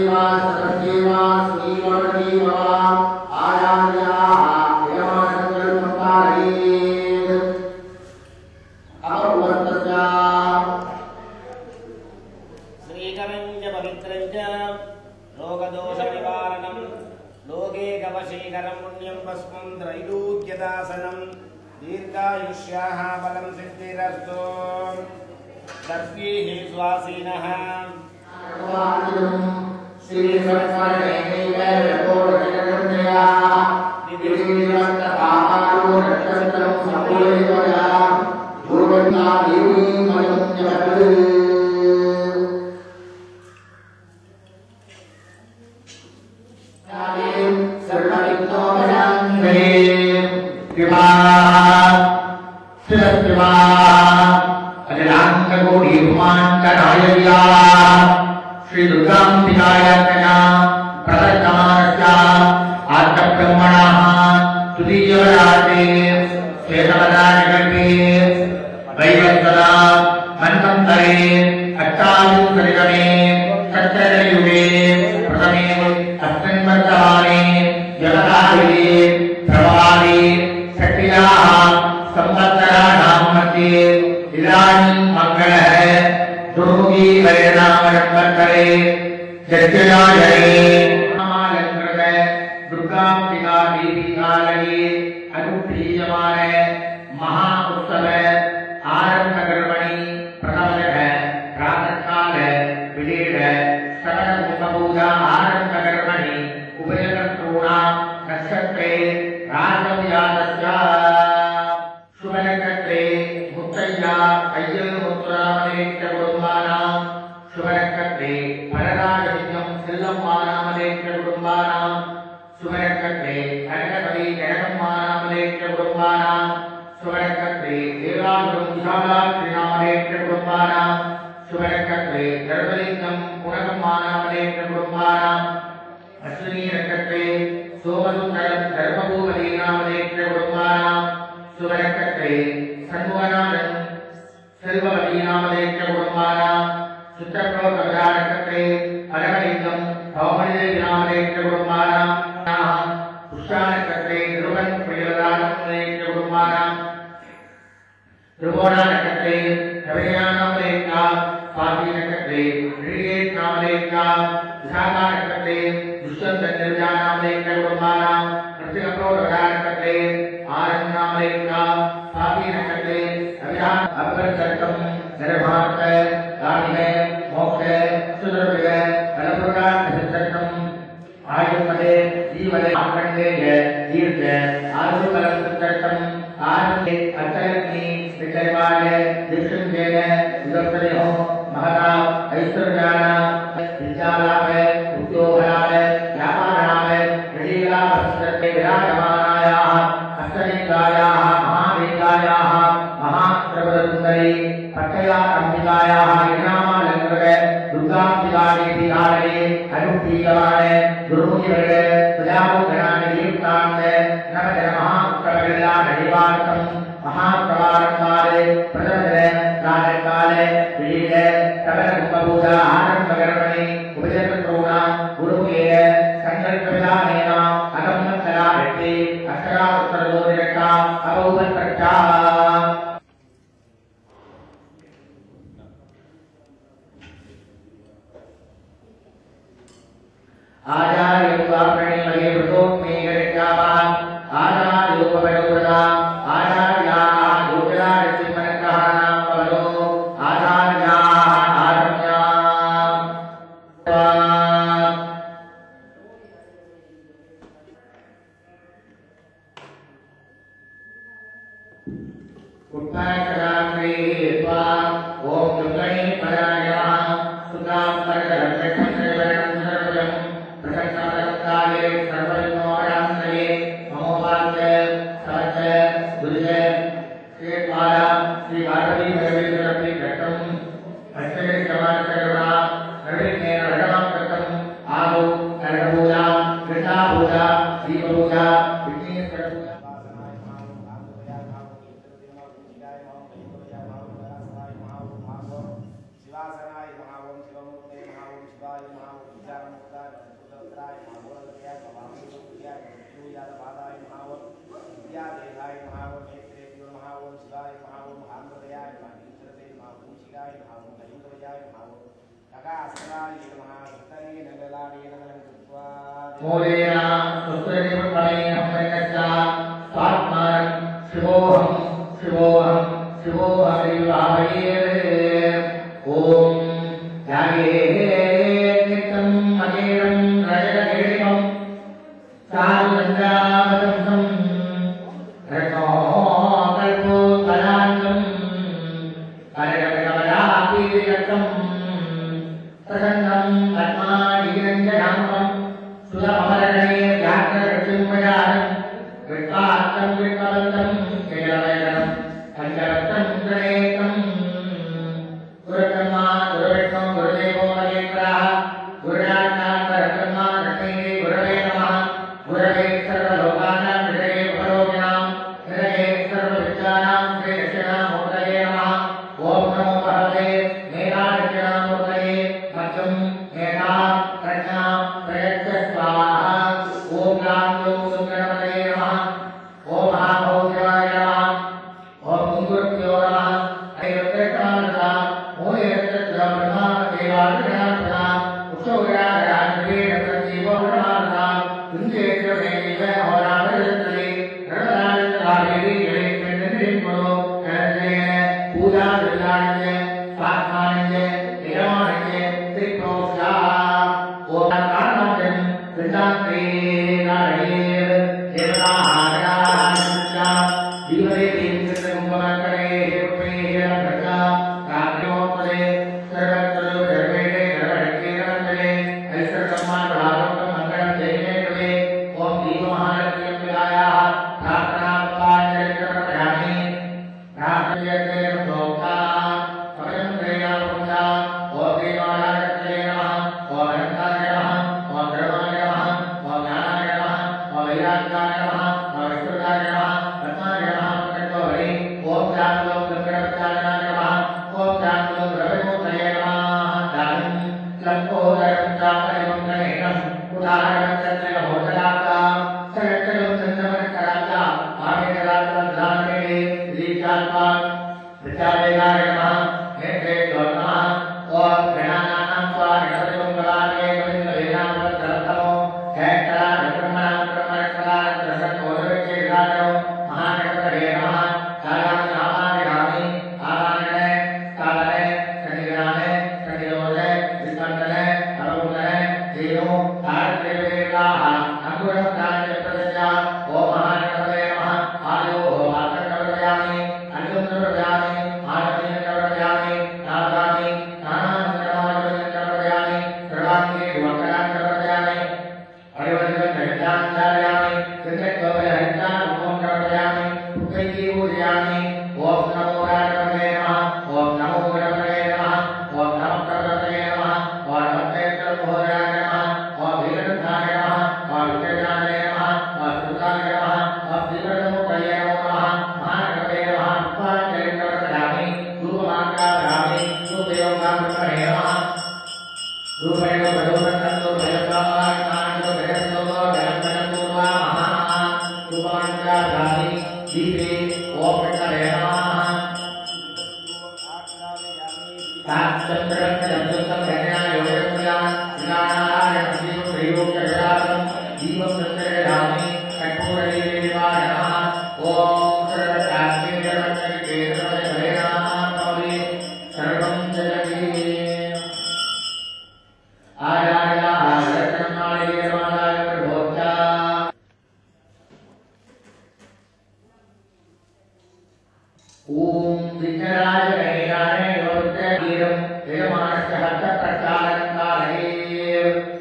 श्रीकरञ्च पवित्रञ्च रोगदोषनिवारणम् लोके कवशीकरं पुण्यं भस्मं त्रैलोक्यदासनं दीर्घायुष्याः बलं सिद्धिरस्तु दर्वीः स्वासीनः श्री दुर्गाम्बिकायज्ञा प्रदत्तमानस्य आत्मब्रह्मणः तुदीयवराटे श्वेतवदानिकल्पे वैवत्सदा मन्वन्तरे अष्टाविंशतितमे सत्रयुगे प्रथमे अस्मिन् वर्तमाने जगदाभिः प्रभावे षट्याः संवत्सराणां मध्ये इदानीं मङ्गलः दुर्मुखी वैरनामरम्बरे यज्ञाजये महालङ्कृत दुर्गाम्बिका देवीकालये अनुप्रीयमान महा उत्सव आरम्भकर्मणि प्रथमतः प्रातःकाल विलेढ सकलकुम्भपूजा आरम्भकर्मणि उभयकर्तॄणां नक्षत्रे राजव्यासस्य शुभनक्षत्रे मुत्तय्या अय्यमुत्रामलेख्य कुटुम्बानां शुभनक्षत्रे फलराजसिंहं सिल्लम्मानामलेख्य कुटुम्बानां शुभनक्षत्रे कनकपति जनकम्मानामलेख्य कुटुम्बानां शुभनक्षत्रे देवासुरं विशालाक्षिनामलेख्य कुटुम्बानां शुभनक्षत्रे धर्मलिङ्गं पुनकम्मानामलेख्य कुटुम्बानां अश्विनी नक्षत्रे सोमसुन्दरं धर्मभूपतीनामलेख्य कुटुम्बानां शुभनक्षत्रे सन्मुखनादं सेल्ववतीनामलेख्य कुटुम्बानां चित्रप्रोतकथा नक्षत्रे अरवलिङ्गं भौमनिदेविनामलेख्य कुटुम्बानां पुष्यानक्षत्रे ध्रुवन् प्रियवदानमलेख्य कुटुम्बानां ध्रुवोणा नक्षत्रे रविनामलेख्या स्वाती नक्षत्रे ऋषिकेश नामलेख्या विशाखा नक्षत्रे दुष्यन्त निर्जानामलेख्य कुटुम्बानां कृतिकप्रोतकथा नक्षत्रे आरं नामलेख्या स्वाती नक्षत्रे अभिधान अभ्यर्थकं निर्भात दानिः मोक्ष सुदृढ फलपुराणसिद्धकम् आयुर्मदे जीवने आखण्डेय दीर्घ आयुर्बलं सिद्धकम् आनन्दे अन्तरग्नि विचयमाय दिक्षुञ्जेन विदर्शनयो महता ऐश्वर्याण विद्यालाभ उद्योगलाभ व्यापाराभ ऋषिलाभस्य विराजमानायाः अष्टलिङ्गायाः महालिङ्गायाः महाप्रबलसुन्दरी पट्टया अम्बिकायाः इनामालङ्कृत दुर्गाम्बिकादेवी आलये अनुप्रीयमाण गुरुमुनिवर्ग प्रजामुखनानियुक्तान्त नवजन महाप्रबलाढिवार्थं महाप्रवारकाले प्रदर्शन कार्यकाले विलीन कमलकुम्भपूजा आनन्दकर्मणि उपजकर्तॄणां गुरुमुखेन सङ्कल्पविधानेन अगमनकलाभिः अक्षरावत्तरदोनिरक्षा अभौवत्प्रख्याः आचार्योपाकरणि मये वृतोक्मे गणिकावान् आचार्योपवयोवृता आचार्याः योगराजसिंहनकहानां पवनो आचार्याः आरम्या उत्तरकराग्रे त्वा ॐ दुर्गणे पराय सुतां परदरक्षं निर्वरणं सर्वजं प्रसन्नवरकाले सर्वविघ्नोपरान्तये ममोपास्य सहस्य दुर्ज श्रीपाला श्रीभारती भगवेन्द्रपि घटम् अष्टमे समाजकरुणा प्रवीणेन भगवान् विद्यानमुक्ताय सुतत्राय महावरदयाय भवामृतप्रियाय मृत्युयाय बाधाय महावर विद्यादेहाय महावर नेत्रेभ्यो महावर शिवाय महावर महामृदयाय महावीरसे महाभूषिकाय महावर भयङ्करयाय महावर ककास्त्राय नमः सत्तरे नगलाय नमः कृत्वा मूलेन सुत्रदेवफलेन संयच्चा स्वात्मानं शिवोऽहं शिवोऽहं शिवोऽहरिवाहये ॐ ध्याये नित्यं महेरं रजतकेशं चारुचन्द्रावतंसं रत्नो कल्पोत्तरान्तं करकमलापीतम् प्रसन्नं पद्मानिरञ्जनामं सुलभमरणे व्याघ्रकृतिम्बजानं कृत्वार्थं कृत्ववन्तं केलवैरं पञ्चरत्नं प्रणेतम् गुरुब्रह्मा गुरुविष्णु गुरुदेवो महेश्वरः गुरुराज्ञां परब्रह्मा लक्ष्मी गुरवे नमः गुरवे सर्वलोकानां हृदये उपरोगिणां हृदये सर्वविद्यानां श्रीदक्षिणामूर्तये नमः ॐ नमो भगवते मेधादक्षिणामूर्तये मध्यं मेधा प्रज्ञा प्रयच्छ स्वाहा ॐ गां ॐ सुन्दरमते नमः ॐ महाभौद्याय नमः ॐ गुरुभ्यो नमः ऐरत्रकालः मूलेरत्र ब्रह्मा देवादिगणाः उक्षोरागान्वेरप्रतीवोणाः कुञ्जेश्वरेव होरावरत्रे रणराजधारेवी जलेन्द्रनिर्मलो करणजय पूजादिलाय स्वात्मानय निरमानय त्रिप्रोक्षा ॐ कारणं वृन्दान्ते नारयेर देवताहाराः जीवने कुम्भमकरे हेरुपेय भजा रात्रिमोपदे सर्वत्र सर्वेणे सर्वणकेरवन्दने ऐश्वर्यम्मान् मङ्गलं जयने कृते ॐ दीपमहालक्ष्मीं विहायाः प्रार्थनापाञ्जलिकर्मयामि प्रार्थयते प्रोक्ता स्वयं प्रेयापुंसा ॐ देवालक्ष्मे नमः ॐ अनन्ताय नमः ॐ धर्माय नमः ॐ ज्ञानाय नमः ॐ वैराग्याय नमः ॐ विष्णुदाय नमः पद्माय नमः प्रचोदये ॐ शान्तो गङ्गणपत्याय नमः ॐ शान्तो द्रविमूर्तये नमः दानं लम्बोदरं चापरिमं गणेशं उदाहरणं चन्द्रमहोदराता सरक्षणं चन्द्रमनकराता आमेदरातं धामे दीक्षात्मा विचारेणाय नमः नेत्रे नमः ॐ गणानां त्वा गणपतिमङ्गलाय गोविन्दवेनां प्रथमो हेतरा ब्रह्मणां ब्रह्मणकला प्रसन्नोदरके राजो महागणपतये नमः कालां नामानि आवाहने कालने शनिग्रहणे शनिरोधे विस्पन्दने अवगुणने धेनु तारदेवेवाः अङ्गुरं प्राणप्रदया ॐ महागणपतये नमः आयोः आसनप्रदयामि अन्नं प्रदयामि आनन्दं प्रदयामि नादामि नानामन्त्रमादिं प्रदयामि सर्वाङ्गे वक्रान् प्रदयामि हरिवन्दनं हरितान् धारयामि चन्द्रकवलहरितान् ओं प्रदयामि पुत्रैकी पूजयामि ॐ नमो राजपतये नमः ॐ नमो गुरवतये नमः ॐ नमः प्रभवतये नमः ॐ नमस्तेश्वरमहोदयाय नमः ॐ वीररथाय नमः ॐ विजयाय नमः ॐ सुताय नमः ॐ श्रीव्रतमूर्तये नमो नमः महागणपतये नमः पुष्पाञ्जलिं प्रदयामि धूपमाङ्गाधामि धूपयोगामृतये नमः रूपेण भगवन्तन्दो भयसाय काण्डो भयसो भयङ्करपूर्वा महा रूपाञ्चाधामि दीपे ॐ प्रकटये नमः साक्षत्रं धन्याय योगमुया ज्ञानाय जीव प्रयोगजरातं जीवं सत्यरामि कठोरदेवाय नमः ॐ सर्वशास्त्रे सर्वशक्ते सर्वभयनामि सर्वं जगति आयाय आरत्नाय देवाय प्रभोक्ता ॐ विघ्नराज गणेशाय योगवीरं वेदमानस्य हस्तप्रसादं कारये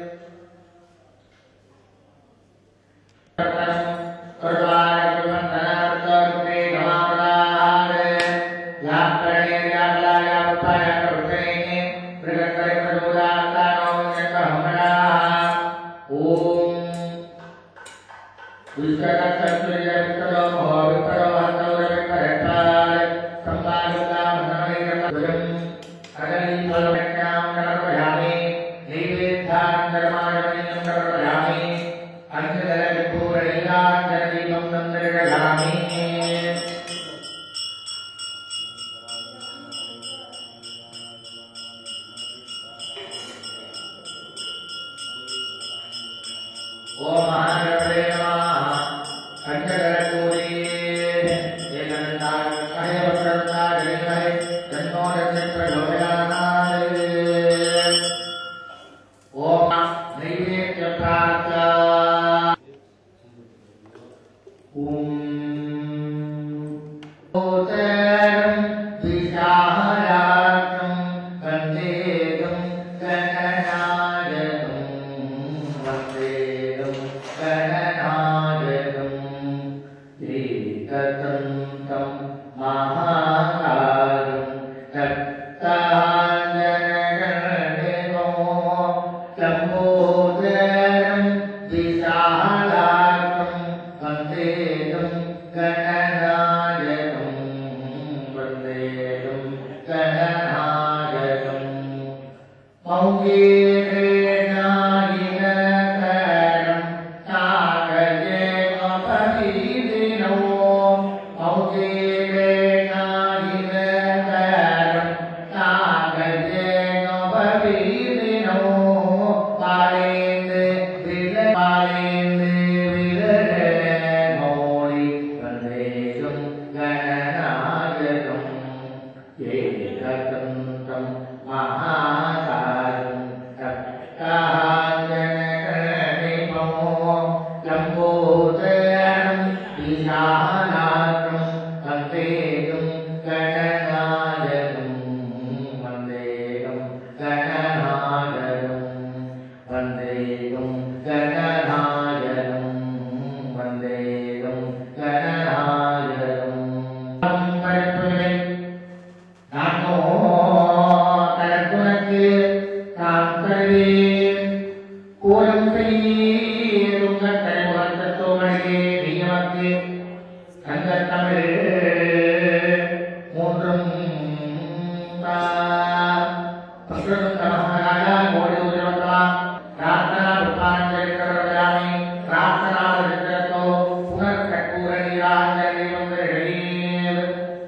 कर्वारकुवन्दनार्थरूपे नमामदार व्याकरणे व्याकलाय उत्थाय करुणे मृगकरे प्रचोदातानो यतहमराः ॐ ीर्थ ஞானந்தரமாயமணியம் கர்ப்பயாமி அஞ்சலரிப்பூரணியாஞ்சலதீபம் நந்திரயாமி ஓம் மகாகணபதே நமः பஞ்சகரகூரியே ஏகதந்தாய கஹயவக்ரந்தாய ஜெயமஹே தன்னோ பிரச்சோதயானாத் ஓம் நைவேத்ய பிரார்த்தா ஓதரம் விசாராத்ரம் வந்தேகம் கணநாயகம் வந்தேகம் கணநாயகம் ஏகதந்தம் மகாகாரம் தத்தாஞ்சனகணேவோ லம்போதரம் விசாலாக்கம் வந்தேகம் கணநாயகம் வந்தேகம் கணநாயகம் மௌகேனாயினகரம் நாகஜேமபதீதினோ மௌகேனாயினகரம் நாகஜேமபதீதினோ பாலேந்து வில பாலேந்து விலர மோடி வந்தேகம் கணநாயகம் ஏகதந்தம் மகாகாரம் தத்தாஞ்சனகணிமோ லம்போதரம் விசாலாக்கம் வந்தேகம் கணநாயகம் வந்தேகம் கணநாயகம் வந்தேகம் கணநாயகம் வந்தேகம் கணநாயகம் பரப்புரை நானோ தனக்குனக்கு நான் தருவேன் கோலம் செய்யும் கட்டளை தத்துவமணியே நீயமக்கு அந்த தமிழ் மூன்றும் பசுரம் தமகனாக கோடி உதிரவந்தா பிரார்த்தனா புத்தாஞ்சலிக்கரவயாமி பிரார்த்தனா விருத்தோ புனர்கற்பூர நீராஞ்சலி வந்திரீர்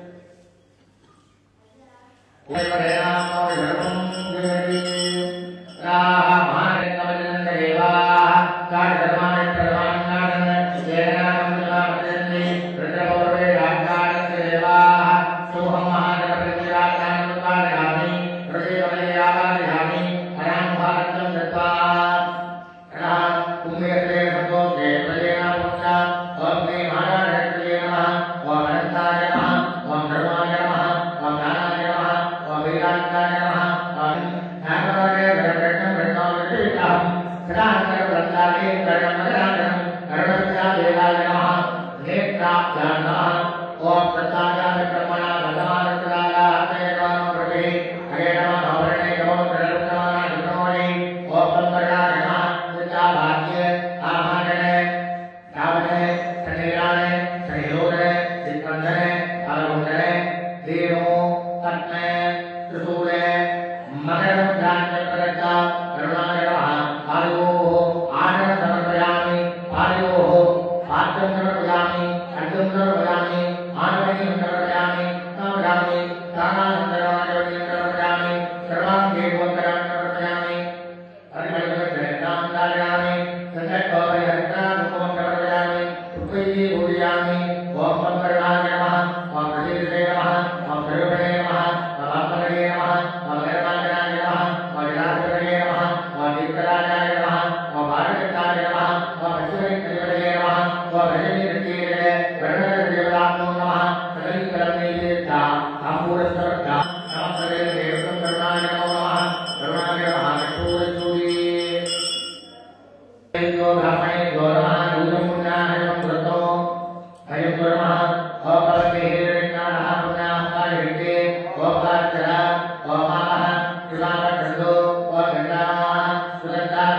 ஓம் பிரசாதாய பிரம்மணா பகவானுக்கராயா அத்தயனோ பிரபே ஹரே நம அவரணே நமோ பிரலப்தமான விஷ்ணோரே ஓம் பம்பராய நம சித்தா பாக்கிய ஆமானே ராவணே சனிரானே சனியோகனே சித்பந்தனே அலகுண்டனே தேனோ பத்மே திரிசூலே மகரம் ஜான்யபரத்தா கருணாய நமः ஆயோः ஆனந்த சமர்ப்பயாமி ஆயோः பாத்திரம் சமர்ப்பயாமி அர்த்தம் சமர்ப்பயாமி ஆனவனியம் சமர்ப்பயாமி சமர்ப்பயாமி தானானந்தராஜவனியம் சமர்ப்பயாமி சர்வாம் தேவோத்தரம் சமர்ப்பயாமி அரிமளவத்ரேதாம் தாரயாமி சந்தர்ப்போபரி ஹரிதாம் முகம் சமர்ப்பயாமி சுப்பைதி பூஜயாமி ஓம் பங்கராஜ நமः ஓம் பிரதீபே நமः ஓம் பிரயோகணே நமः ஓம் ஆத்மனே நமः ஓம் கரமாஜனாய நமः ஓம் விராஜனே நமः ஓம் தீர்க்கராஜாய நமः ஓம் பாரகத்தாய நமः ஓம் அச்சுரை கலிவரே நமः ஓம் ரஜனி ரத்தியே வருணர தேவதாத்மோ நமः சகலீகரமே தீர்த்தா ஆம்பூர சமர்த்தா நமஸ்தே தேவம் கருணாய நமோ நமः கருணாய நமः கற்பூரச்சூரி ो ब्राह्मणे गौरवः दूतं पुण्याहयं व्रतो हयं कुर्मः अपरते हिरण्याः पुण्याः पायन्ते ओपाचर ओपाः कृपापठन्तो ओगण्डाः सुदत्ता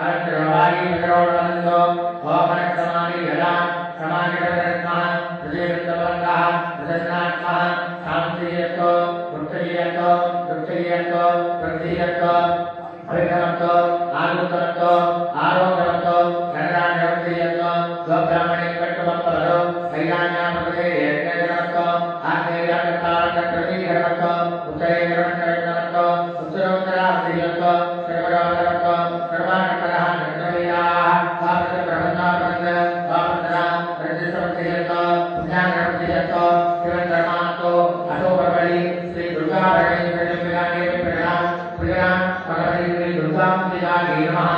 अरत्रवाणी विकरोणवन्दो ओमनक्रमाणि यदा समानिकरत्मः हृदयवृत्तबन्धः हृदयनात्मः शान्तियतो वृक्षयतो वृक्षयतो वृद्धियतो अभिगमतो आनुतमतो आरोगमतो शरणागमतो स्वब्राह्मणे कट्टमपरो कैलान्यामृते यज्ञजनमतो आग्नेयकर्तारकर्मीधर्मतो उत्तरेकर्मकर्मतो उत्तरोत्तराब्धियतो सर्वरामतो सर्वाणकरः नर्तवीयाः पापप्रबन्धापन्द पापतरा रजसमधियतो पुण्यानमधियतो शिवधर्मातो अधोपबलि श्री दुर्गाभरणी प्रजम्बिकाने प्रणाम प्रणाम भगवती श्री दुर्गाम्बिकायै नमः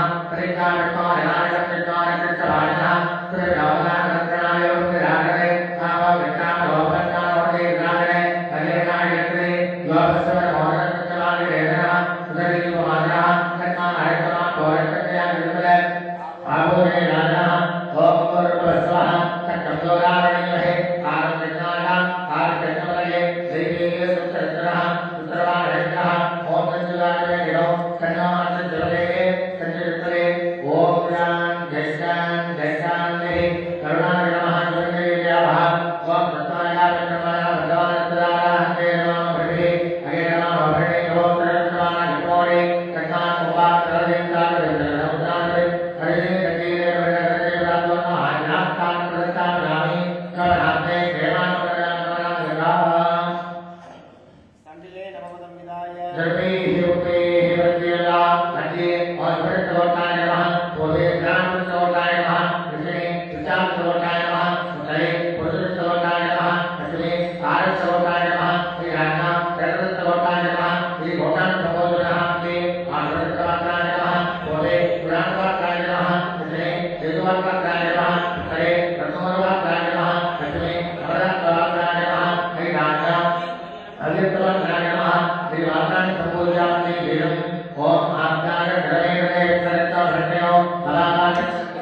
परित्राणकायनायकत्राणकृतवाणः सुरजावनानन्द्रणाय विराजने कामविष्णामोपन्नामोदे विराजने कलेनायत्रे योगसवनमोदनकृतवाणि वेदनः सुदरीवमानः कन्मानायकमा पौरकत्या विद्मले आभूषणे राजः ओम पूर्वस्वः सत्तमोदावणीमहे आनन्दनाः आर्चनमले दैवीय सुत्रः सुत्रवाणः ओम सञ्जुलाय गिरो कन्नामसञ्जुले सञ्जुले ओम ज्ञान जयशान जयशान करुणानिर्मः ज्योतिर्यावः ओम तत्त्वाया विक्रमः भगवान् सदारा हस्ते नमः ब्रह्मे अगे नमः ब्रह्मे ओम तरस्वाना विपोरे कन्नान उपास तरदेवता तरदेवता हरे कटीरे वरदे रातो महानास्तान प्रदत्तान नामि कवनास्ते देवान वरदान वरदान தண்டிலே நமபதம் விதாய सर्वे हिरुते हिरण्यला मध्ये और भरतवताय नमः पूर्वे ज्ञानवताय नमः दक्षिणे विचारवताय नमः उत्तरे पुरुषवताय नमः पश्चिमे कारसवताय नमः श्री राजा चरतवताय नमः श्री भोटान सहोदरः ते आभरतवताय नमः पूर्वे पुराणवताय नमः दक्षिणे वेदवताय नमः उत्तरे रत्नवताय नमः पश्चिमे अमरवताय नमः श्री राजा अव्यक्तवत्ताय नमः श्रीवासानि सम्पूज्यामि वीरम् ॐ आज्ञाय धरे धरे करत्ता भट्टयो फलापानि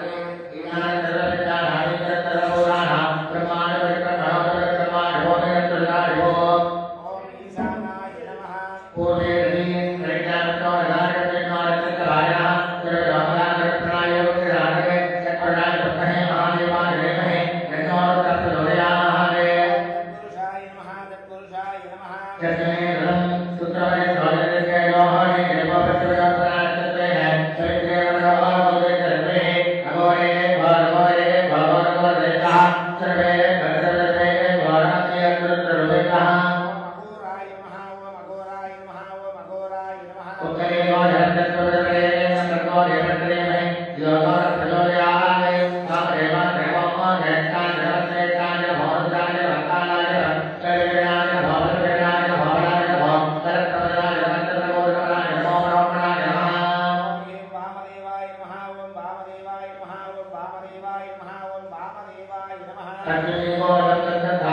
ஓம் ஈசானாய நமः தத்புருஷாய நமः தத்புருஷாய நமः ஓம் அகோராய நமः ஓம் அகோராய நமः ஓம் அகோராய நமः ஓம் ஏம் வாமதேவாய நமः ஓம் வாமதேவாய நமः ஓம் வாமதேவாய நமः ஓம் வாமதேவாய நமः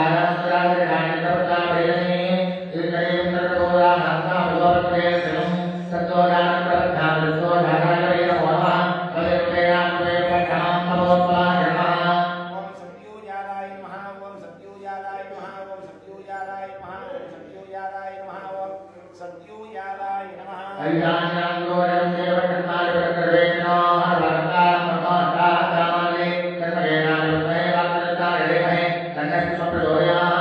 ஓம் சத்யோஜாதாய நமः ஓம் சத்யோஜாதாய நமः ஓம் சத்யோஜாதாய நமः ஓம் சத்யோஜாதாய நமः ஓம் சத்யோஜாதாய நமः கண்ணன்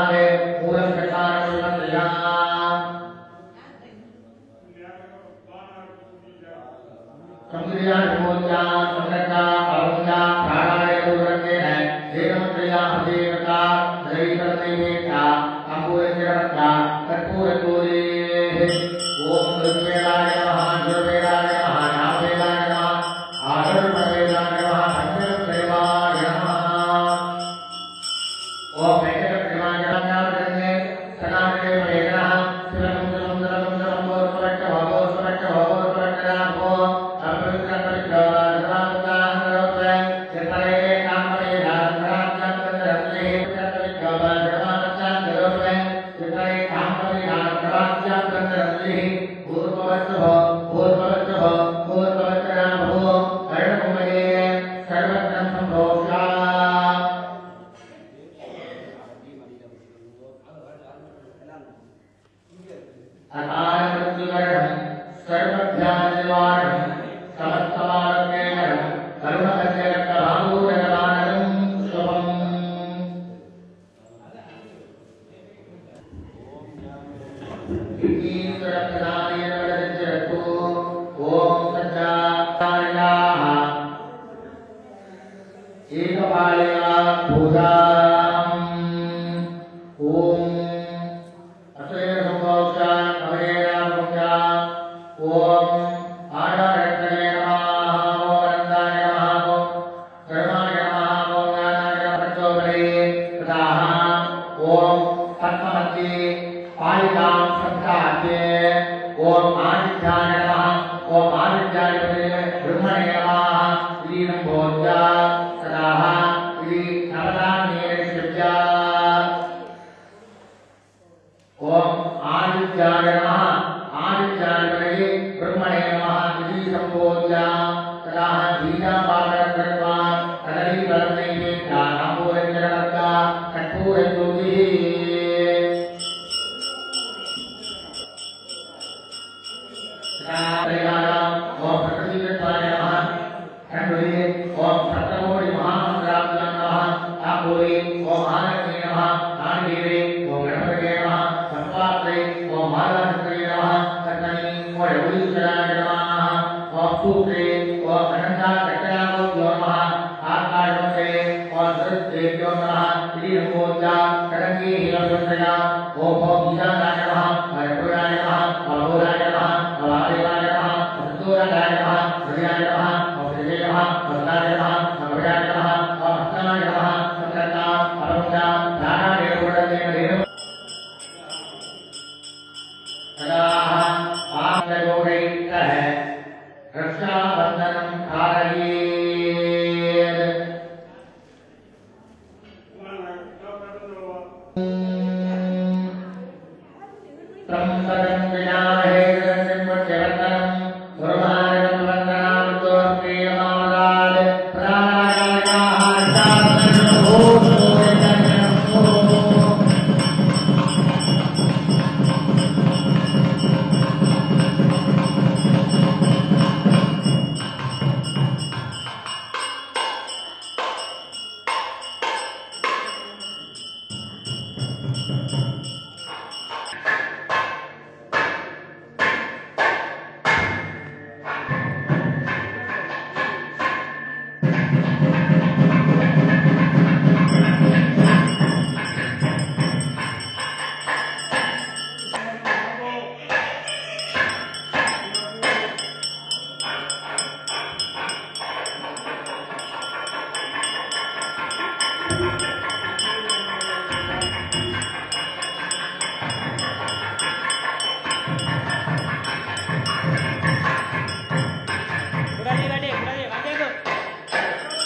सम्भोज्य सदाः इति नवदान्येन सृज्य ॐ आदित्याय नमः आदित्याय ब्रह्मणे नमः इति सम्भोज्य तदाह बीजापादं कृत्वा कदलीफलनैवे दानाम्बूरञ्जनवर्गा कट्पूरज्योतिः ओम प्रकृतिकृताय नमः खण्डुरे ओम सप्तमोरि महामन्त्राभ्यां नमः आपूरे ओम आनन्दे नमः नान्देवे ओम गणपतये नमः संपात्रे ओम मालाशक्रे नमः कर्तनि ओम रघुलीश्वराय नमः ओम सूत्रे ओम अनन्ता चक्राभ्यो नमः आकाशे ओम सरस्वेभ्यो नमः श्रीरङ्गोजा कडङ्गे हिरण्यसया ओम ओम ईशानाय नमः अरपुराय नमः अभोराय नमः अवादेवाय नमः अन्तोराय नमः हृदयाय नमः अभृजे नमः अवताय नमः अभयाय नमः अहस्ताय नमः सत्रता अरमुदा नारायण गुणदेव तदाह आंगयोगैकः रक्षाबन्धनं कारयेत् त्र्यम्बकं विनाहे जगन्निर्मुच्यवन्दनं गुरुमानकं वन्दनां तोर्प्रियमादात् प्राणायाः शासनभूतो Udah nih, udah nih, udah nih, lanjut tuh.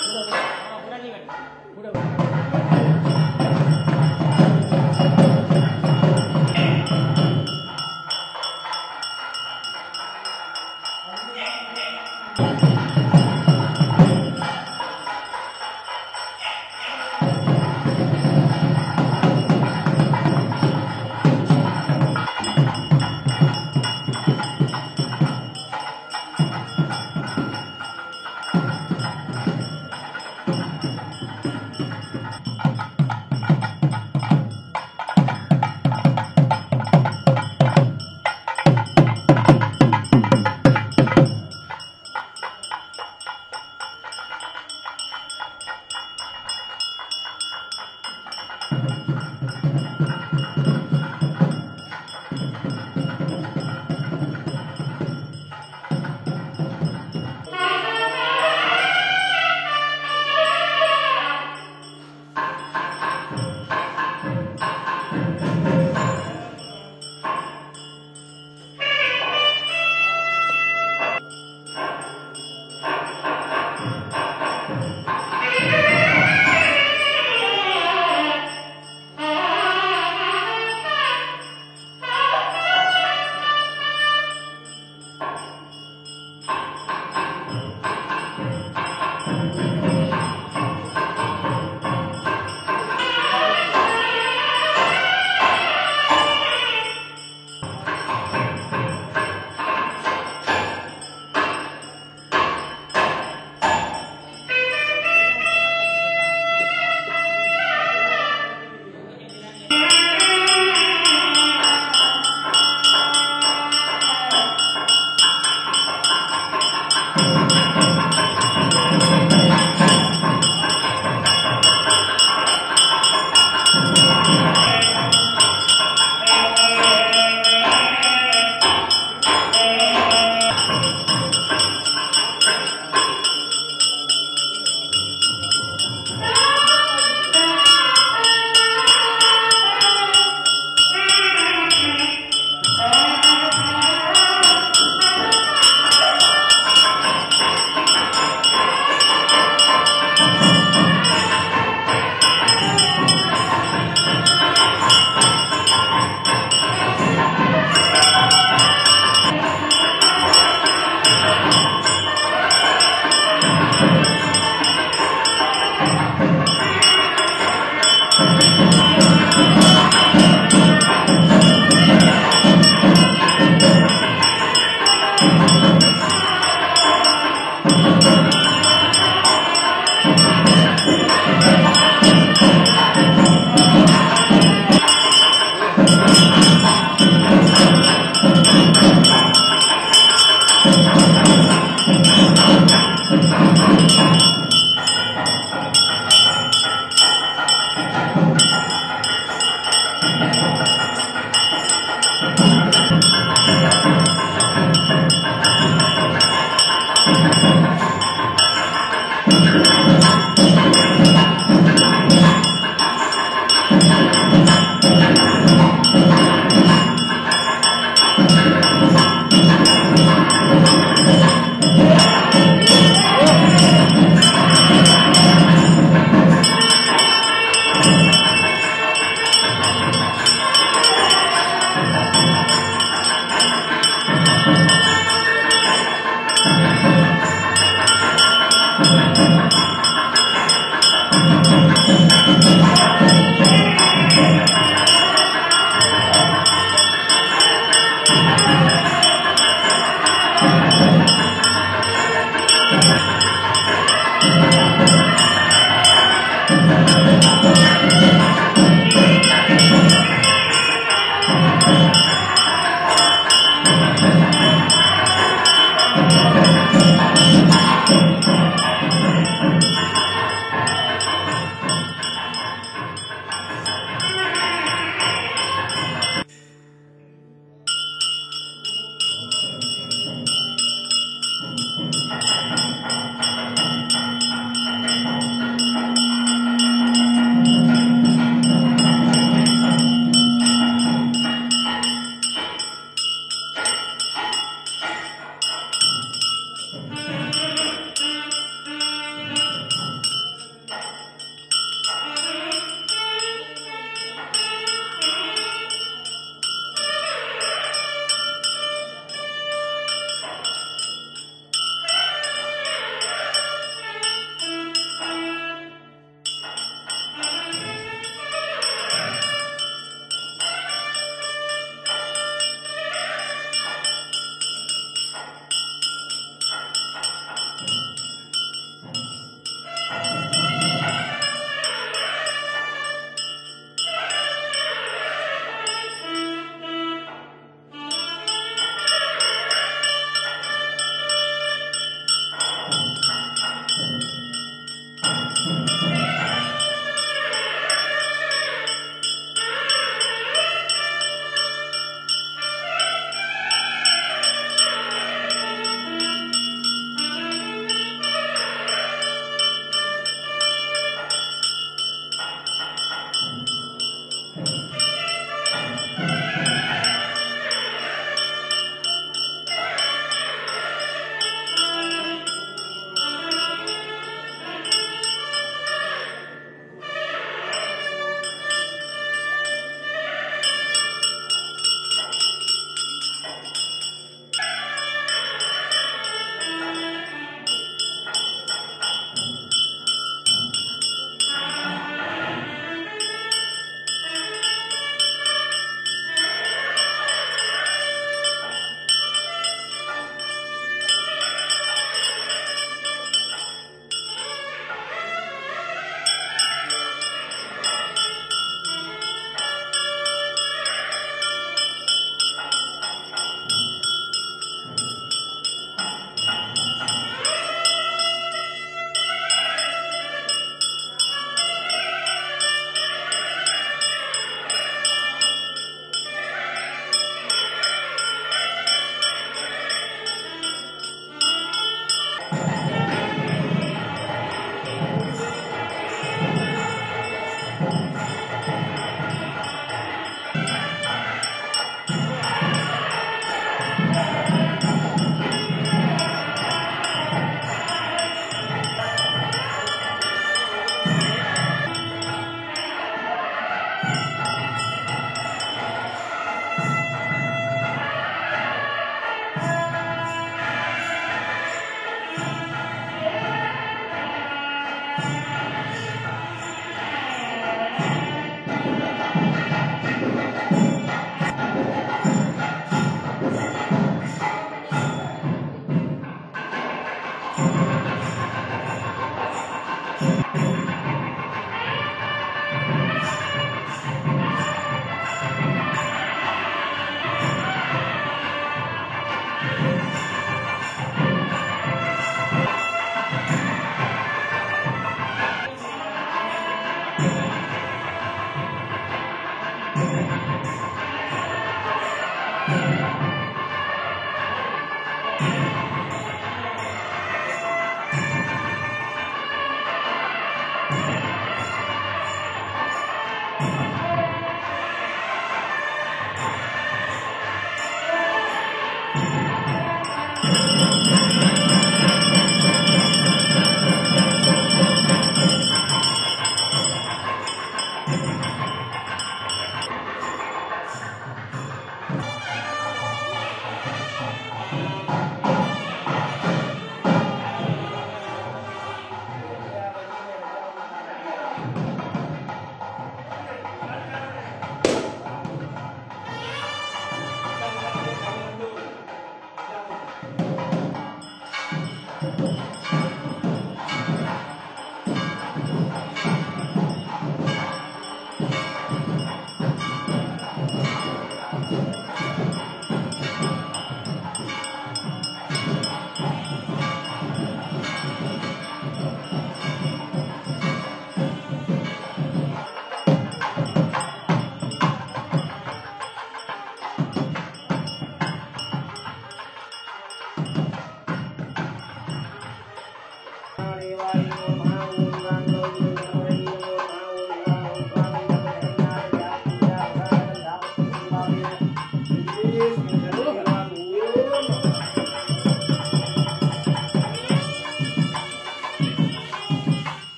ஆ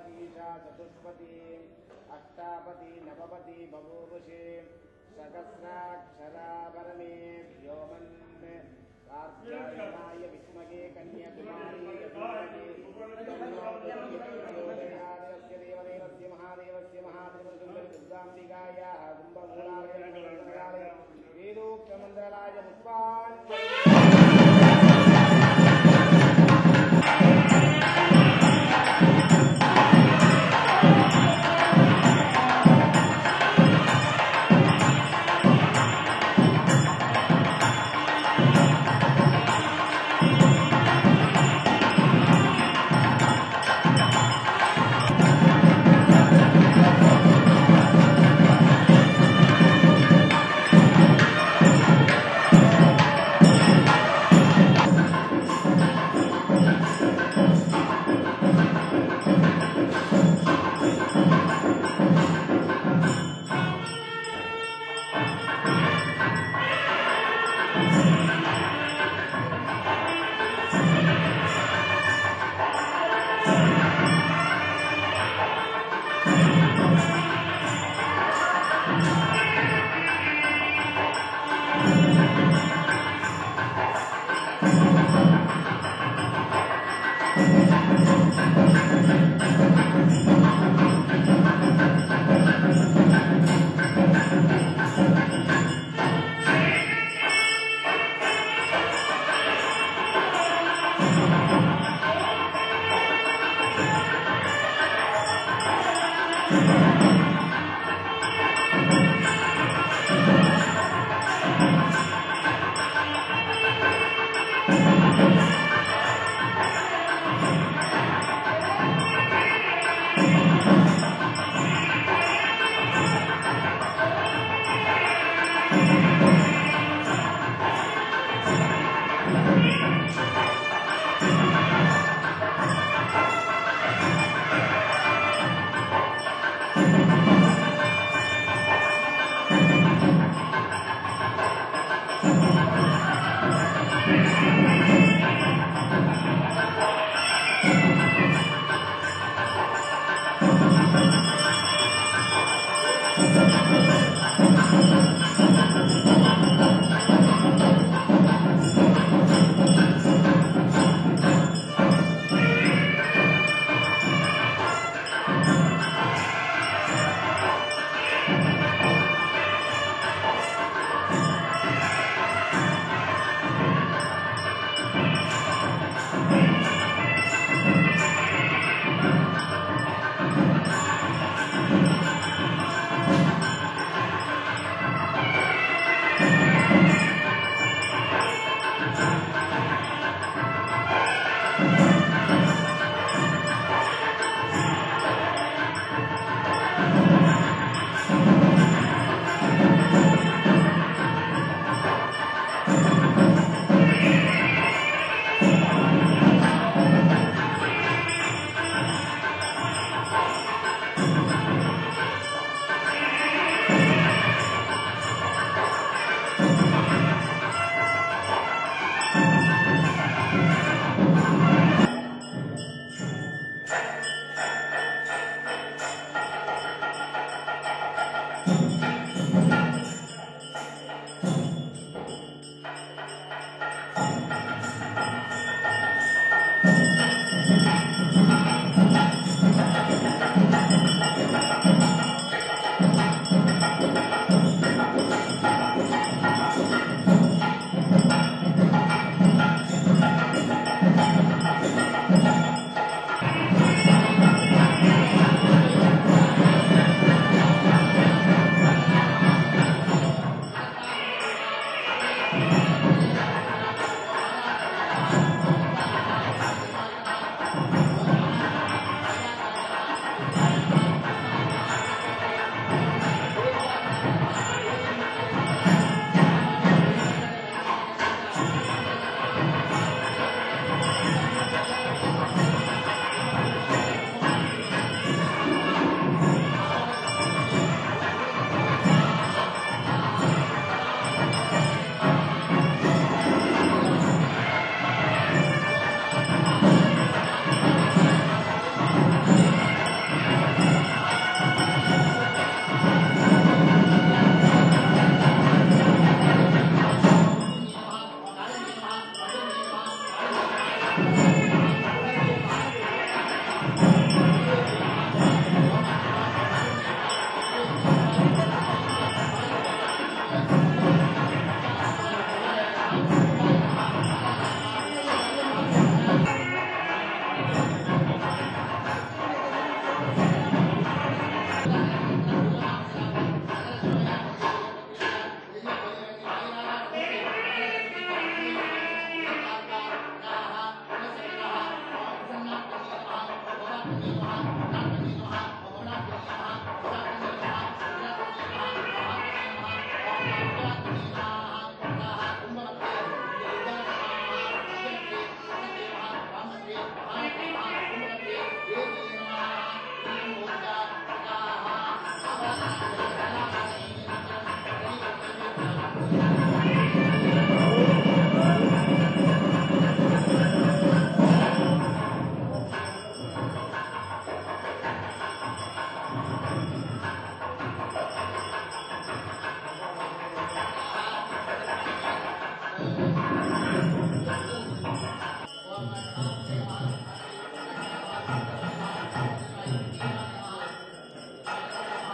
ईशा चतुष्पदी अष्टापदी नवपदी बभूवुषे सहस्राक्षराभरणे व्योमन् सार्ध्यायनाय विद्महे कन्याकुमारी प्रचोदयादस्य देवदेवस्य महादेवस्य महादेवसुन्दरदुर्गाम्बिकायाः कुम्भमूलालय वेदोक्तमन्त्रराय पुष्पान् Thank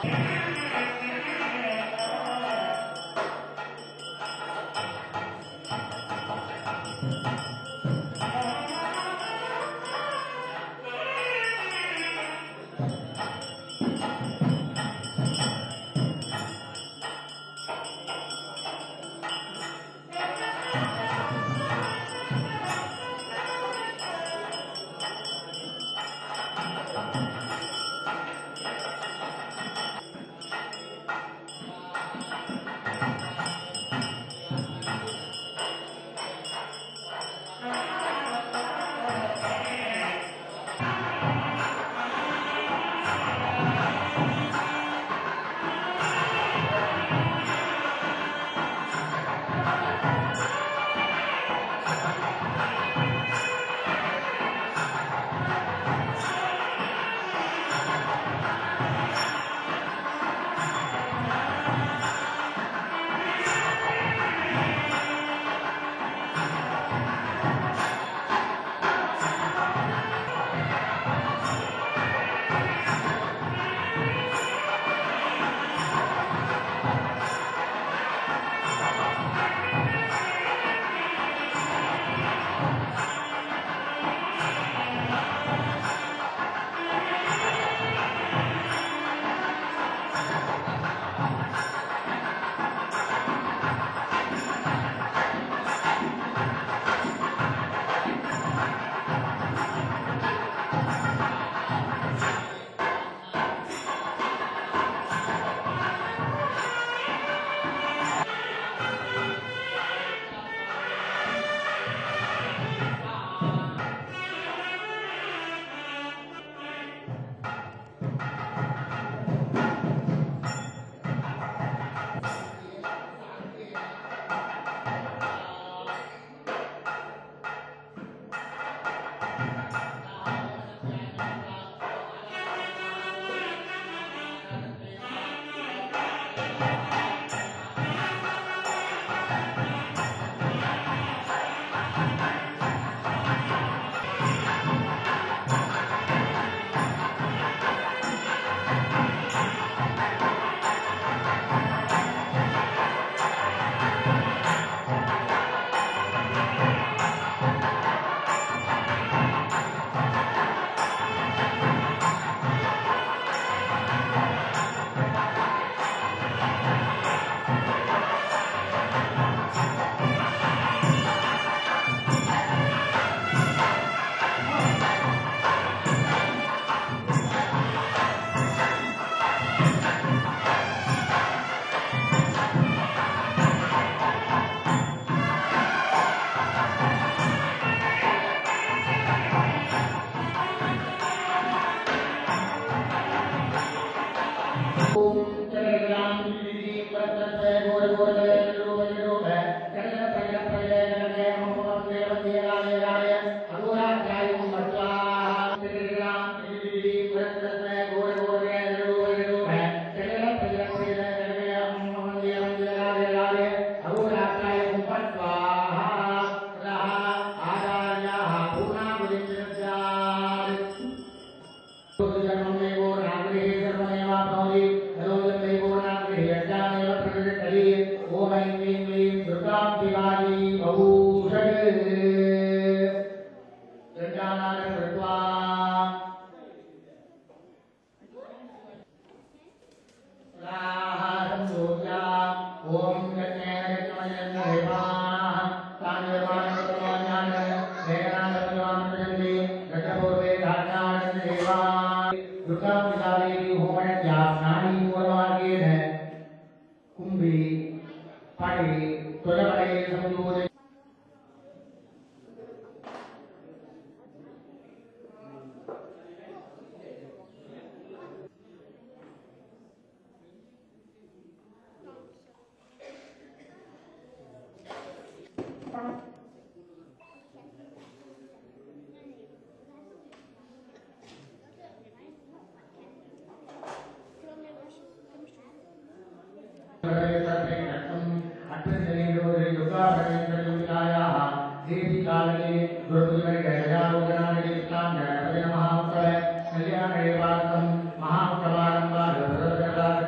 कुम्भी पडे त्वरपडे संयोजय महाप्रभारंभ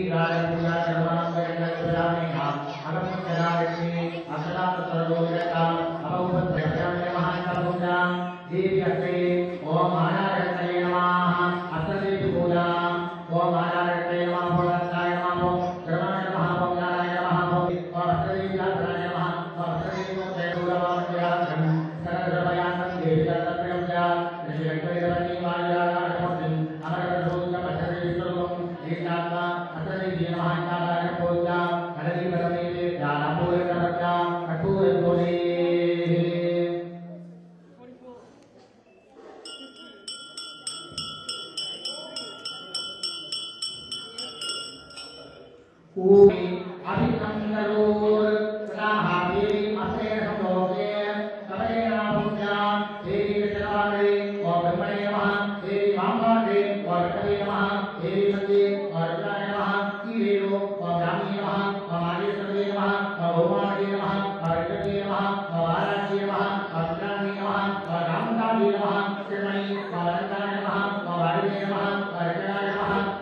ऊपि अभिसंगरोर् सदाहावे असेन संलोके कवयेन पूजा देवी विष्णुवारे और ब्रह्मणे नमः देवी वामवारे और विष्णवे नमः देवी सत्ये और विष्णाय नमः ईरेयो और ब्राह्मी नमः और माहेश्वरवे नमः और भगवाने नमः और विष्णवे नमः और आराध्य नमः और विष्णावे नमः और रामदावे नमः श्रीमणि और अनंताय नमः और वायुवे नमः और विष्णाय नमः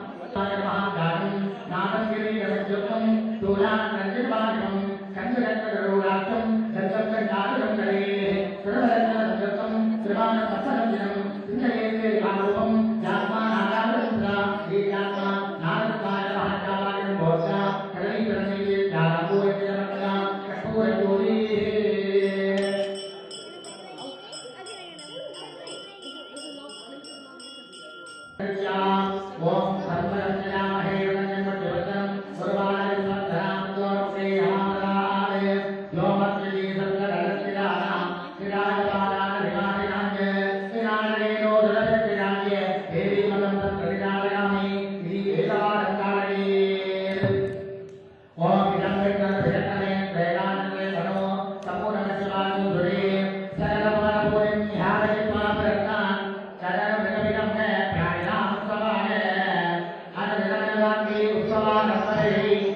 ஓம் சர்வரஞ்சனாமஹே ரஞ்சன்மத்யவசனம் குருவாய சந்தராம் தோர்மே ஹாராய யோமத்ரி சர்வரஞ்சனானாம் திராஜபாலான விமானினாங்க திராஜனேனோ தரத்திராங்க தேவி மதம் தத்ரிதாயாமி இது வேதாரங்காலே ஓம் இதம் விண்ணர் விரத்தமே பிரேதானந்தே மனோ சமூனமசிவாயும் துரே சரளபரபோரிம் ஞாபகித்வா பிரத்தான் சரணம் விகவிதம் ஹே பிராயாம் உத்சவாய அனவிதனவாங்கி உத்சவானம்பரே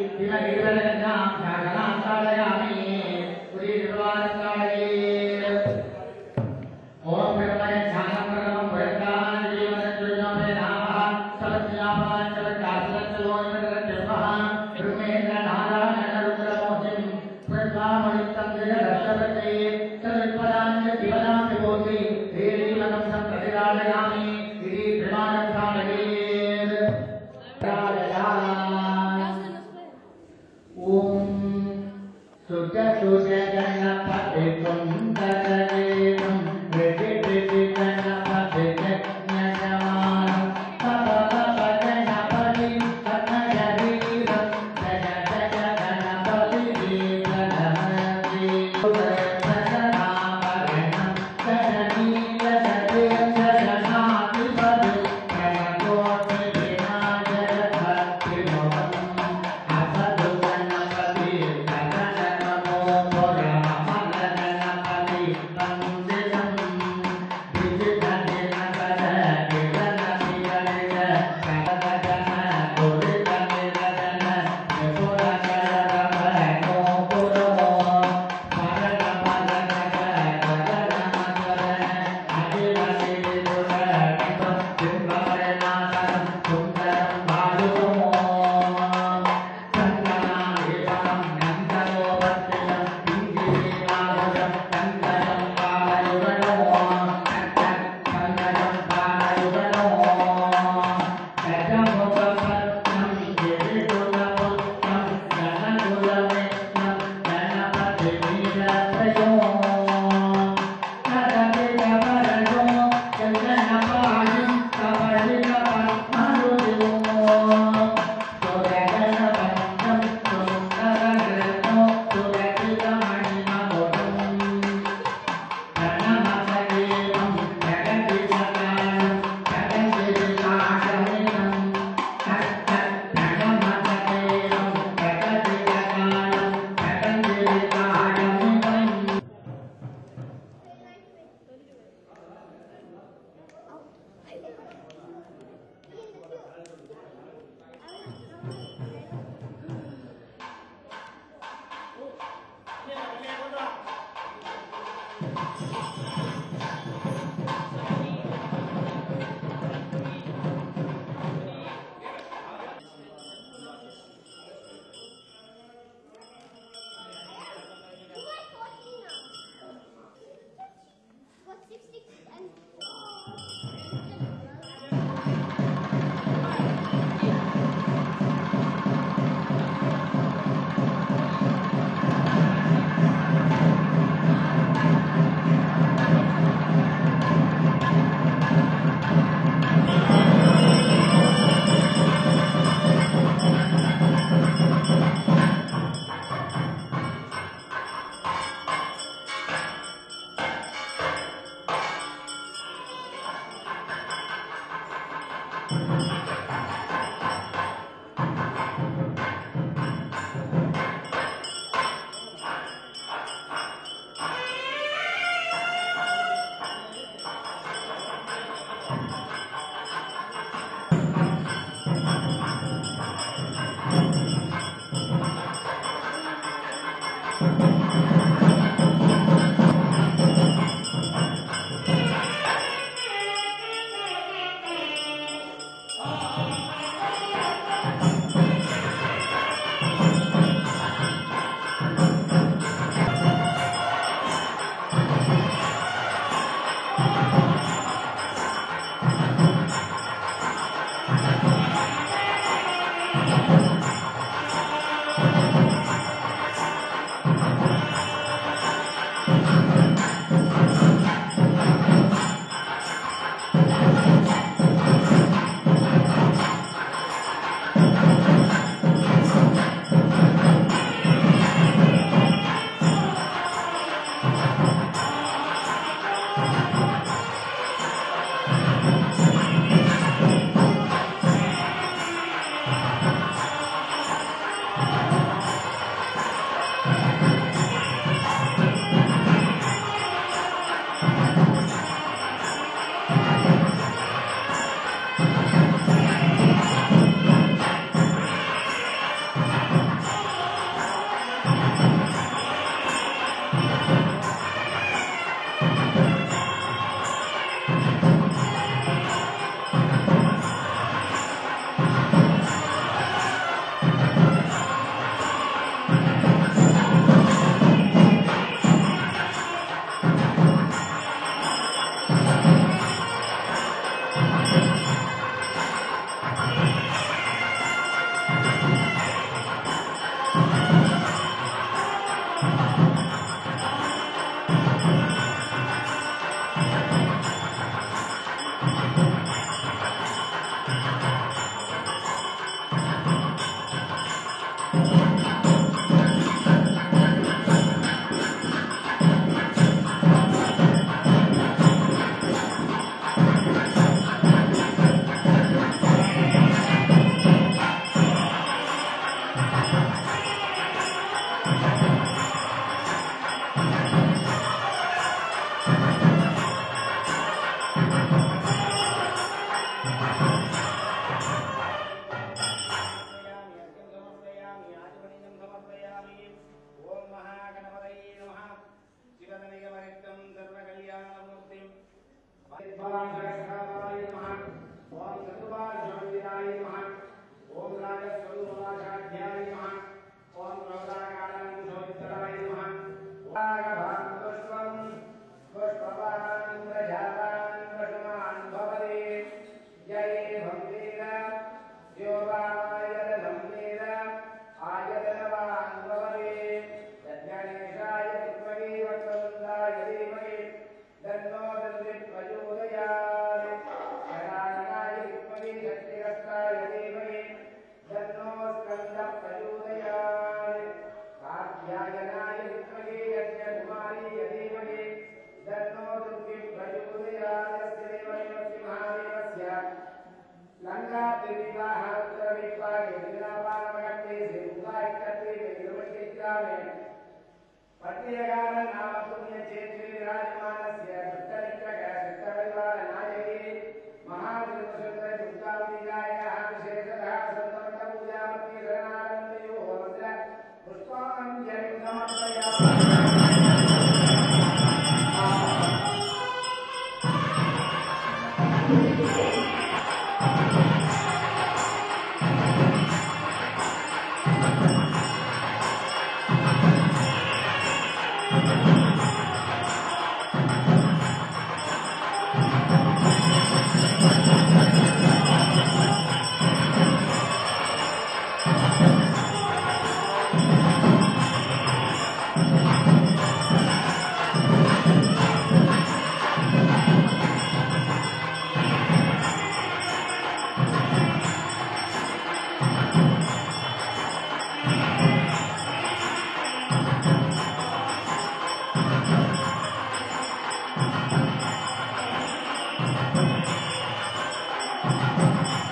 Thank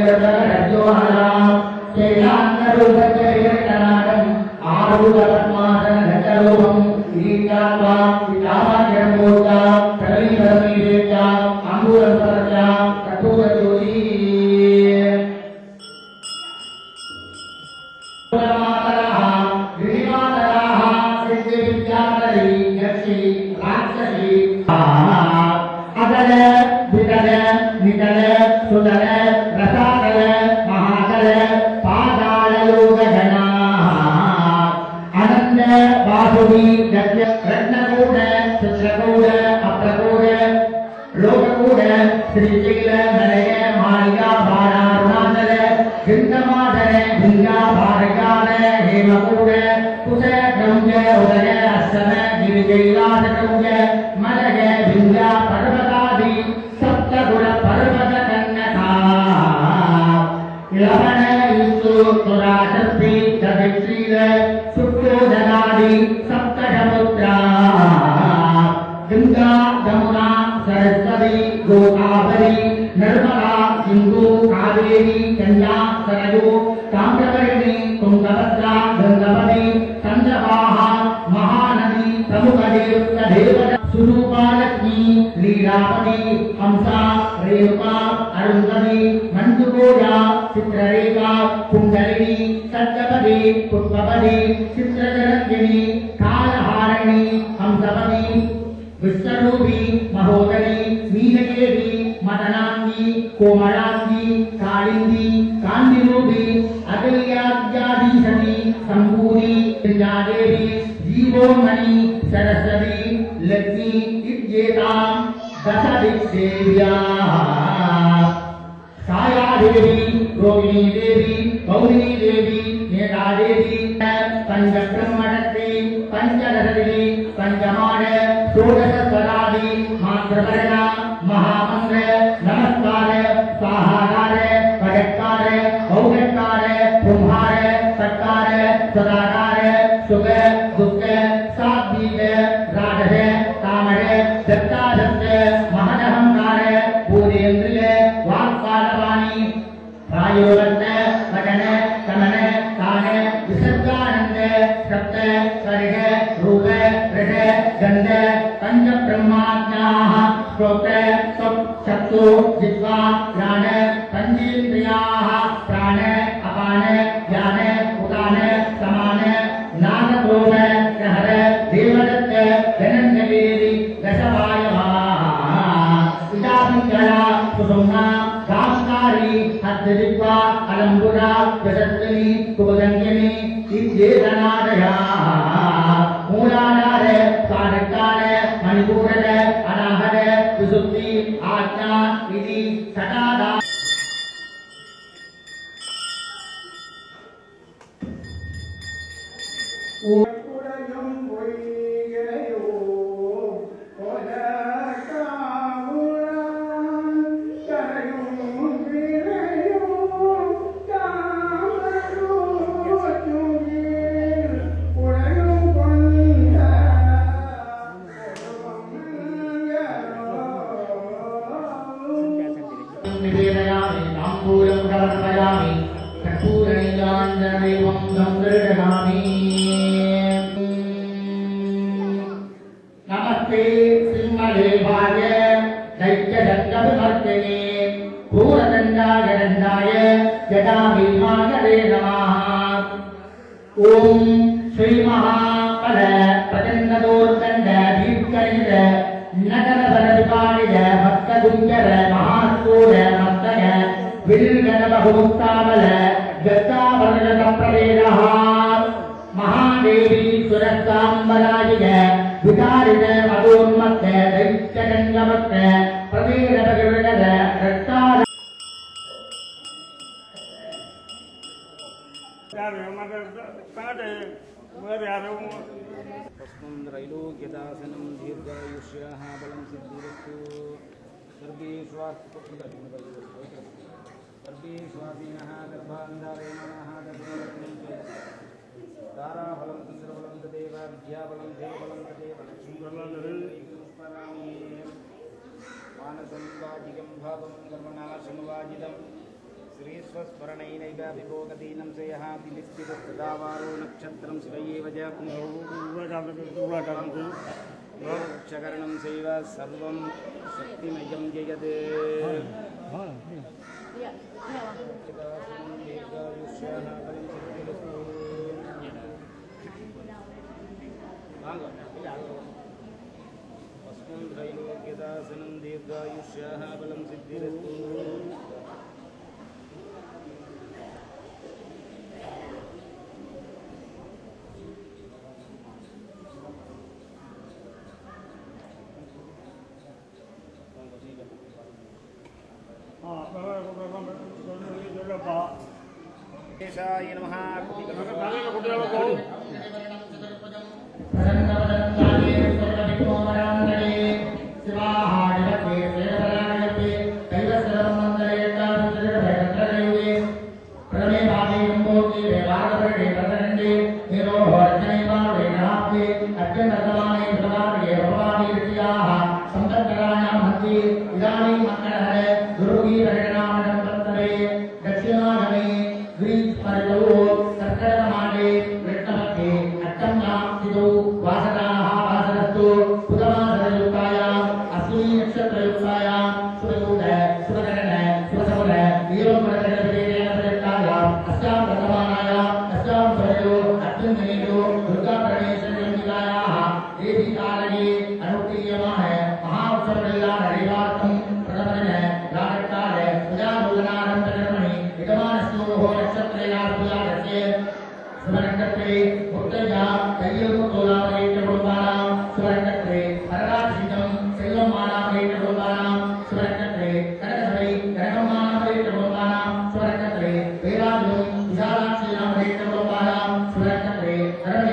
அதல விதல நிதல சுதல ரசாதல மகாதல பாதாள லோககணா அனந்த வாசுவி தத்ய ரத்னகூட சித்ரகூட அப்ரகூட லோககூட ஸ்ரீசைல நலய மாளிகா பாராருணாதல கிருந்தமாதல பிங்கா பாரகால ஹேமகூட குச கிரௌஞ்ச உதய அஸ்தம கிரிகைலாத கிரௌஞ்ச மலக பிங்கா பர்வதாதி சப்தகுண பர்வத கண்ணகா இளவன இந்து துராசக்தி ஜகத்ரீர சுற்றோதனாதி சப்தசமுத்ரா கங்கா யமுனா சரஸ்வதி கோதாவரி நர்மதா சிந்து காவேரி கன்யா சரயு தாமிரபரணி துங்கபத்ரா கங்கவதி சந்திரபாஹா மகாநதி பிரமுகதே தேவத சுரூபாலக்ஷ்மி லீலாவதி ஹம்சா ரேணுகா அருந்ததி மஞ்சுகோயா சித்திரரேகா குண்டலினி சத்யபதி புஷ்பபதி சித்திரஜரங்கிணி காலஹாரணி ஹம்சபதி விஸ்வரூபி மகோதரி மீனகேவி மதனாங்கி கோமளாங்கி காளிந்தி காந்திரூபி அகல்யாத்யாதீசதி சம்பூரி வித்யாதேவி ஜீவோமணி சரஸ்வதி லக்ஷ்மி இத்யேதாம் தசதிக்ஷேவ்யாः छायादेवी रोहिणी देवी गौरी देवी मेधा देवी पंचब्रह्मणत्री पंचदशदेवी पंचमाण षोडश स्वरादि मातृवर्ण महामंत्र नमस्कार स्वाहाकार पदकार औघकार कुम्हार सत्कार सदाकार सुख दुख सात्विक राजस तामर दत्तादत्त महदहंकार पूरेन्द्रिय वाक्पालवाणी प्रायोगत्त वदन कमन कान विसर्गानंद सप्त सर्ग रूप रस गंध पंच ब्रह्माज्ञाः श्रोत त्वक् चक्षु जिह्वा घ्राण पंचेन्द्रियाः प्राण अपान ज्ञान उदान समान नागदोष प्रहर देवदत्त धनञ्जयेरि दशवायवाः इदापिङ्गला सुषुम्ना गास्कारी हस्तदिक्वा अलम्बुरा यशस्विनी कुपदङ्गिनी इत्येतनादयाः मूलाधार स्वादिष्टान मणिपूरद अनाहर विसुप्ति आज्ञा इति सटादा குடையும் பொய்கையோ கொல காவுளான் கரையும் பிழையோ தாமரோ துகில் குடையும் கொண்ட निवेदयामि ताम्बूलं समर्पयामि कर्पूरनीलाञ्जनदैवं संदर्शयामि नमस्ते सिंहदेवाय दैत्यदण्डविमर्दिने क्रूरदण्डाय दण्डाय जटाभीमाय नमः ஓம் ஸ்ரீ மகாபல பிரச்சன்னதோர்தண்ட தீர்க்கணித நகர பரவிபாணித பக்த குஞ்சர மகாஸ்தூர மஸ்தக வில்கண பகுமுக்தாமல கத்தாபரண பிரவேதா மகாதேவி சுரத்தாம்பராஜிக விகாரித மதோன்மத்த தைத்தகங்கமத்த பிரவேத பகிர்ணத ரத்தாத யாரு மற்ற பாட்டு வேறு யாரும் तस्मन् त्रैलोक्यदासनं दीर्घायुष्याः बलं सिद्धिरस्तु सर्वे स्वास्थ्य सर्वे स्वाधीनः गर्भान्धारयमाणाः दशरथं ताराफलं चन्द्रफलं तदेव विद्याफलं देवफलं तदेव लक्ष्मीस्मरामि मानसं वाजिकं भावं कर्मणा समवाजितं श्रीस्वस्मरणैनैव विभोगदीनं च यः दिलिस्थितस्तदावारो नक्षत्रं शिवयेव च क्षकरणं चैव सर्वं शक्तिमयं जयते अस्मिन् त्रैलोक्यदासनं दीर्घायुष्याः बलं सिद्धिरस्तु केशाय नमः दक्षिणागणे ग्रीष्मर्यौ कर्कटमाले वृष्णमध्ये अट्टम्यां वासनाः वासनस्तु पुतमासनयुक्तायाम् अस्मिन् नक्षत्रयुक्तायां सुरयूथ सुरकर्ण सुरसमुद वीरोपरकरणविधेयेन प्रयुक्तायाम् अस्यां वर्तमानायाम् अस्यां स्वरयो अत्युन्नयेयो दुर्गापरमेश्वरीयमिलायाः देवी कालये अनुक्रियमाण महाउत्सवकल्याण रविवार्थं प्रथमदिन राजकाल प्रजाभोजनानन्तकर्मणि यजमानस्योः नक्षत्रयार्भुजातस्य சுவரங்கத்திலே முத்தையா கையில் தோலாமையிட்ட குடும்பானாம் சுவரங்கத்திலே பரராட்சிதம் செல்வம் மானாமையிட்ட குடும்பானாம் சுவரங்கத்திலே கனகசபை கனகமானாமையிட்ட குடும்பானாம் சுவரங்கத்திலே வேதாந்தம் விசாலாட்சி நாமையிட்ட குடும்பானாம் சுவரங்கத்திலே கரணி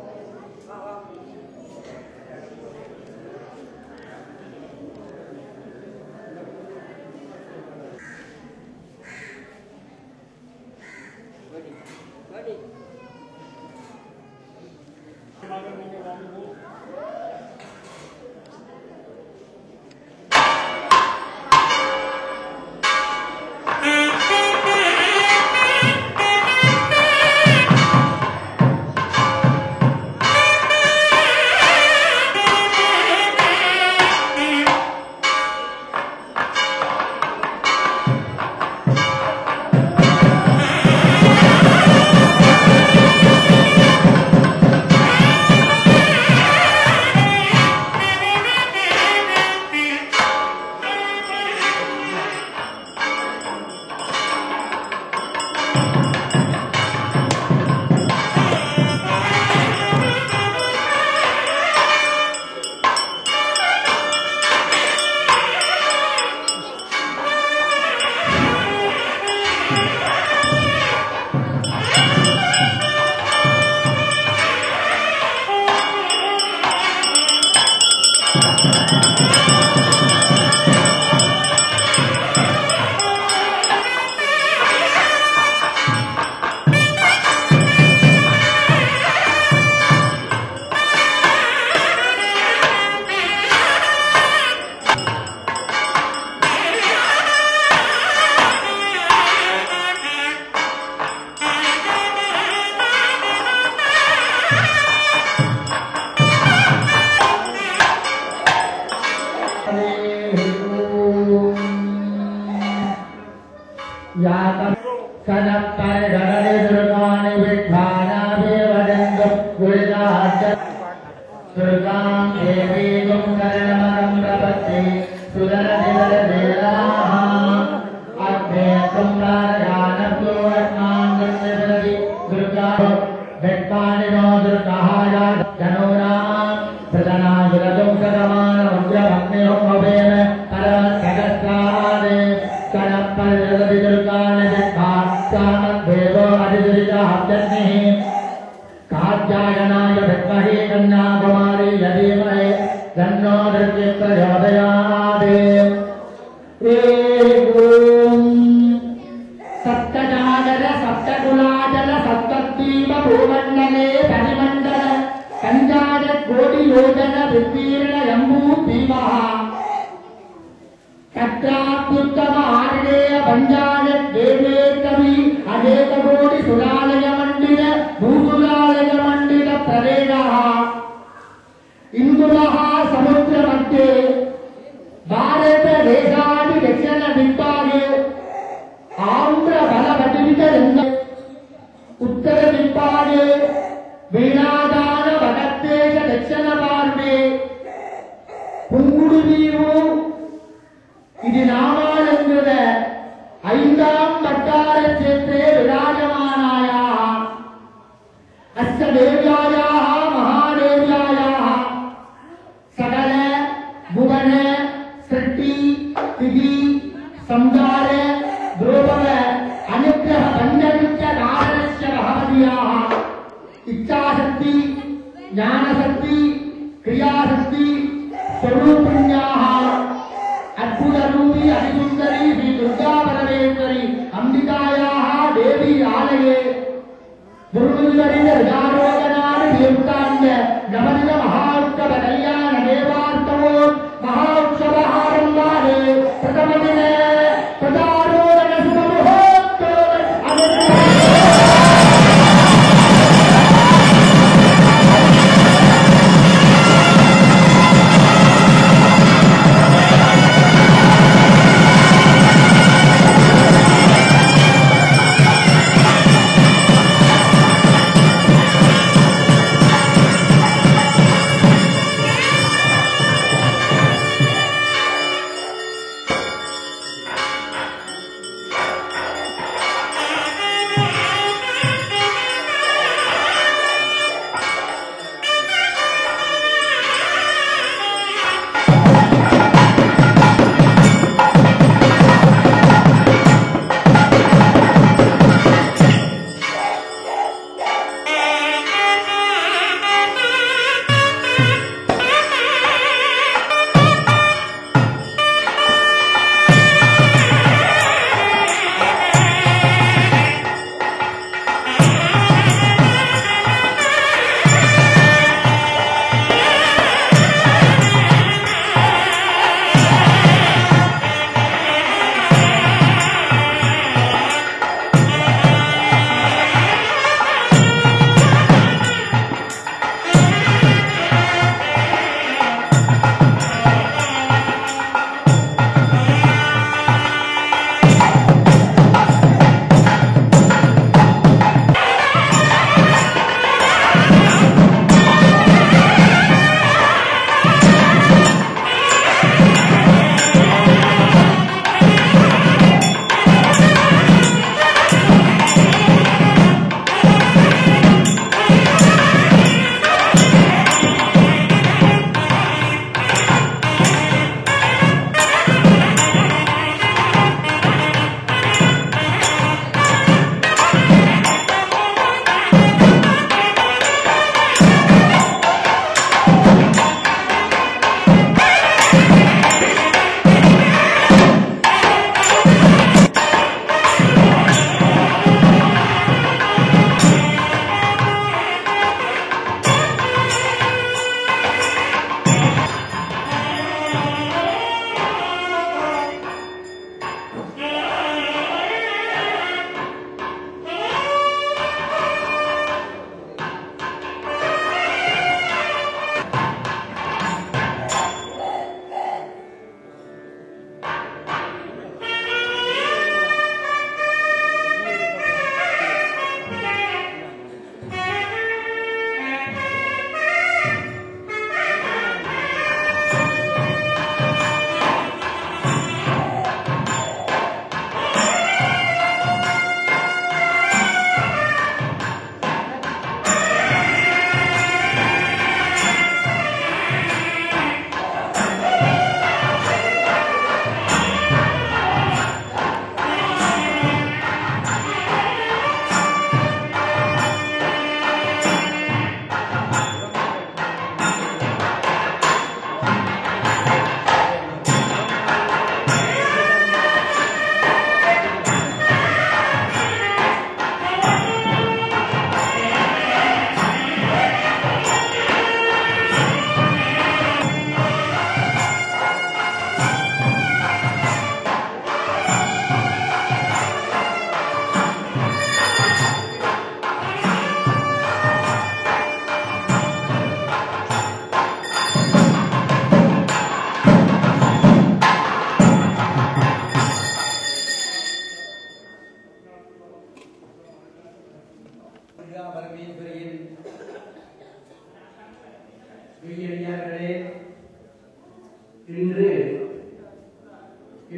यातम् कनप्परगणे दुर्गाणि विद्वानाभिवदन्तु गुरुदाच दुर्गां देवीं करणमनं प्रपत्ति सुदरनिदरदेवाः अग्ने सम्राजानभ्यो रत्नाङ्गन्निदरति दुर्गा व्यक्तानि नो दुर्गाः जनोरां प्रदनायुरजं कदमानमुग्रभग्नियो भवेन परमसहस्रादे कनप्परगणे दुर्गाणि विद्वान् अधिदुरिताभ्यग्निः कात्यायनाय विद्महे कन्याकुमारी यदीमहे तन्नो दृश्य प्रचोदयात् ॐ सप्तजागर सप्तकुलाजल सप्तद्वीप भूमण्डले परिमण्डल कञ्जाड कोटियोजन विस्तीर्ण जम्बूद्वीपः तत्रात्युत्तम आर्णेय पञ्चायत् देवे இது நாமாளுங்கிற ஐந்தாம் வட்டார சேத்திரே விராஜமானாயாக अस्य देव्यायाः महादेव्यायाः सकल भुवन सृष्टि स्थिति संसार द्रोपव अनुग्रह बन्धनस्य कारणस्य भगवत्याः इच्छाशक्ति ज्ञानशक्ति क्रियाशक्ति स्वरूपिण्याः अद्भुतरूपी अतिसुन्दरी श्री दुर्गा परमेश्वरी अम्बिकायाः देवी आलये ಗುರುವಿವರಿದ ಹೃದಯಾರೋಗನಾದ ದೇವತಾಂಗ ನವನಿನ ಮಹಾಉತ್ಸವ ಕಲ್ಯಾಣ ದೇವಾರ್ಥವೋ ಮಹಾಉತ್ಸವ ಆರಂಭಾರೆ ಪ್ರಥಮ ದಿನ ಪ್ರಜಾರೋಗಣ ಶುಭ ಮುಹೂರ್ತೋ ಅನುಗ್ರಹ ಿ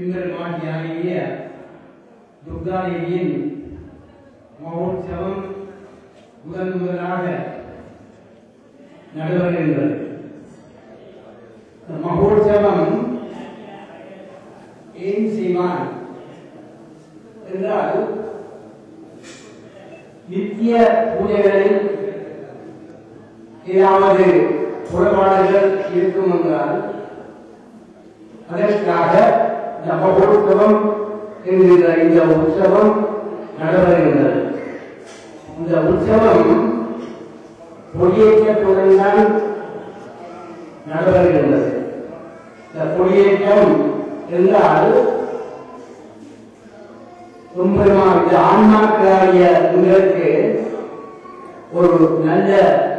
எம்பெருமாட்டியாகிய துர்காதேவியின் மகோற்சவம் முதன் முதலாக நடைபெறுகின்றது இந்த மகோற்சவம் ஏன் செய்வான் என்றால் நித்திய பூஜைகளில் ஏதாவது குறைபாடுகள் இருக்கும் என்றால் அதற்காக இந்த மகோற்சவம் என்கிற இந்த உற்சவம் நடைபெறுகின்றது இந்த உற்சவம் கொடியேற்றத்துடன் தான் நடைபெறுகின்றது இந்த கொடியேற்றம் என்றால் உண்மைமா இந்த ஆன்மாக்களாகிய உங்களுக்கு ஒரு நல்ல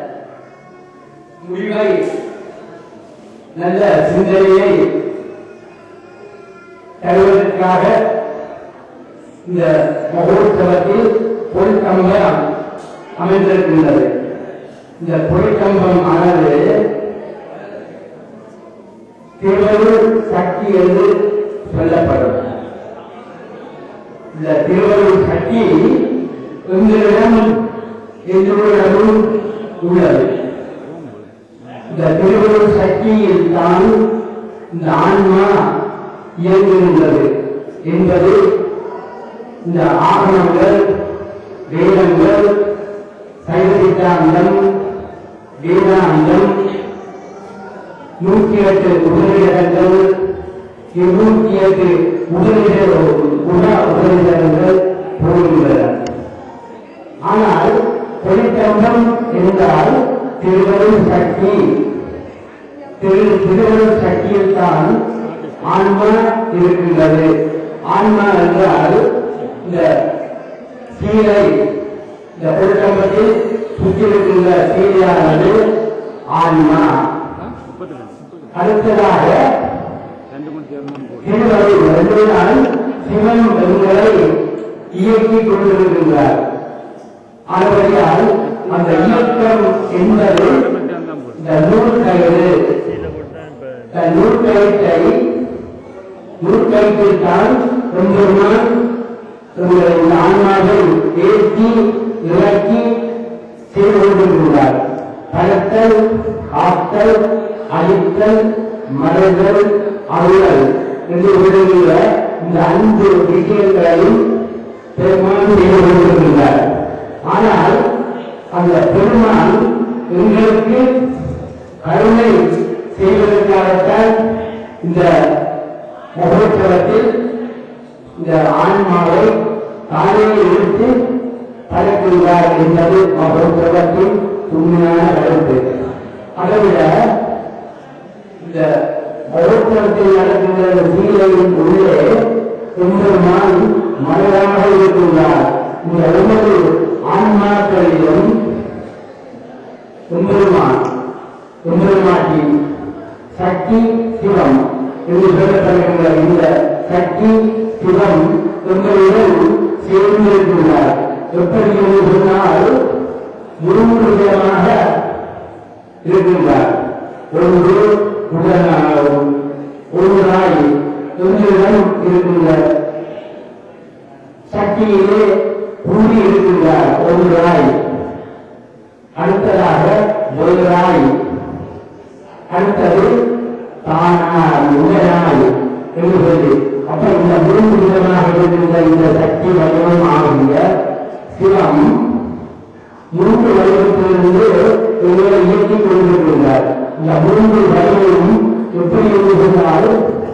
முடிவை நல்ல சிந்தனையை தருவதற்காக இந்த மகோத்சவத்தில் பொருட்கம்பம் அமைந்திருக்கின்றது இந்த பொருட்கம்பம் ஆனது திருவருள் சக்தி என்று சொல்லப்படும் இந்த திருவருள் சக்தி எங்களிடம் எங்களிடமும் உள்ளது இந்த திருவருள் சக்தியில் தான் இந்த ஆன்மா இயங்குகின்றது என்பது இந்த ஆகமங்கள் வேதங்கள் சைவ சித்தாந்தம் வேதாந்தம் நூற்றி எட்டு உபநிடங்கள் இருநூற்றி எட்டு உபநிட உண உபநிடங்கள் போகின்றன ஆனால் தொழிற்சங்கம் என்றால் திருவருள் சக்தி திரு திருவருள் சக்தியில் தான் ஆன்மா இருக்கின்றது ஆன்மா என்றால் இந்த சீலை இந்த பொருட்கம்பத்தில் சுற்றிருக்கின்ற சீலையானது ஆன்மா அடுத்ததாக திருவருள் என்றால் சிவன் எங்களை இயக்கிக் கொண்டிருக்கின்றார் ஆனபடியால் அந்த இயக்கம் என்பது இந்த நூல் கயிறு இந்த நூல் கயிற்றை நூல் கயிற்றில் தான் எம்பெருமான் உங்களை இந்த ஆன்மாவை ஏற்றி இறக்கி செய்து கொண்டிருக்கிறார் பழத்தல் ஆத்தல் அழித்தல் மறைதல் அருளல் என்று விடுகிற இந்த அன்பு விஷயங்களையும் பெருமான் செய்து கொண்டிருக்கிறார் ஆனால் அந்த பெருமான் எங்களுக்கு கருணை செய்வதற்காகத்தான் இந்த மகோற்சவத்தில் இந்த ஆன்மாவை தானே எடுத்து படைக்கின்றார் என்பது மகோற்சவத்தின் உண்மையான கருத்து அதைவிட இந்த மகோற்சவத்தில் நடக்கின்ற சீலையின் உள்ளே எம்பெருமான் மலையாக இருக்கின்றார் இந்த ஒவ்வொரு ஆன்மாக்களிலும் எம்பெருமான் எம்பெருமாட்டி சக்தி சிவம் என்று சொல்லப்படுகின்ற இந்த சக்தி சிவம் எங்களுடன் சேர்ந்திருக்கின்றார் எப்படி என்று சொன்னால் மூன்று விதமாக இருக்கின்றார் ஒன்று உடனாகவும் ஒன்றாய் எங்களிடம் இருக்கின்ற சக்தியிலே கூடி இருக்கின்றார் ஒன்றாய் அடுத்ததாக வேறாய் அடுத்தது தானாய் உடனாய் என்று சொல்லி அப்ப இந்த மூன்று விதமாக இருக்கின்ற இந்த சக்தி வடிவம் ஆகிய சிவம் மூன்று வடிவத்திலிருந்து எங்களை இயக்கிக் கொண்டிருக்கின்றார் இந்த மூன்று வடிவமும் எப்படி இருக்கின்றால்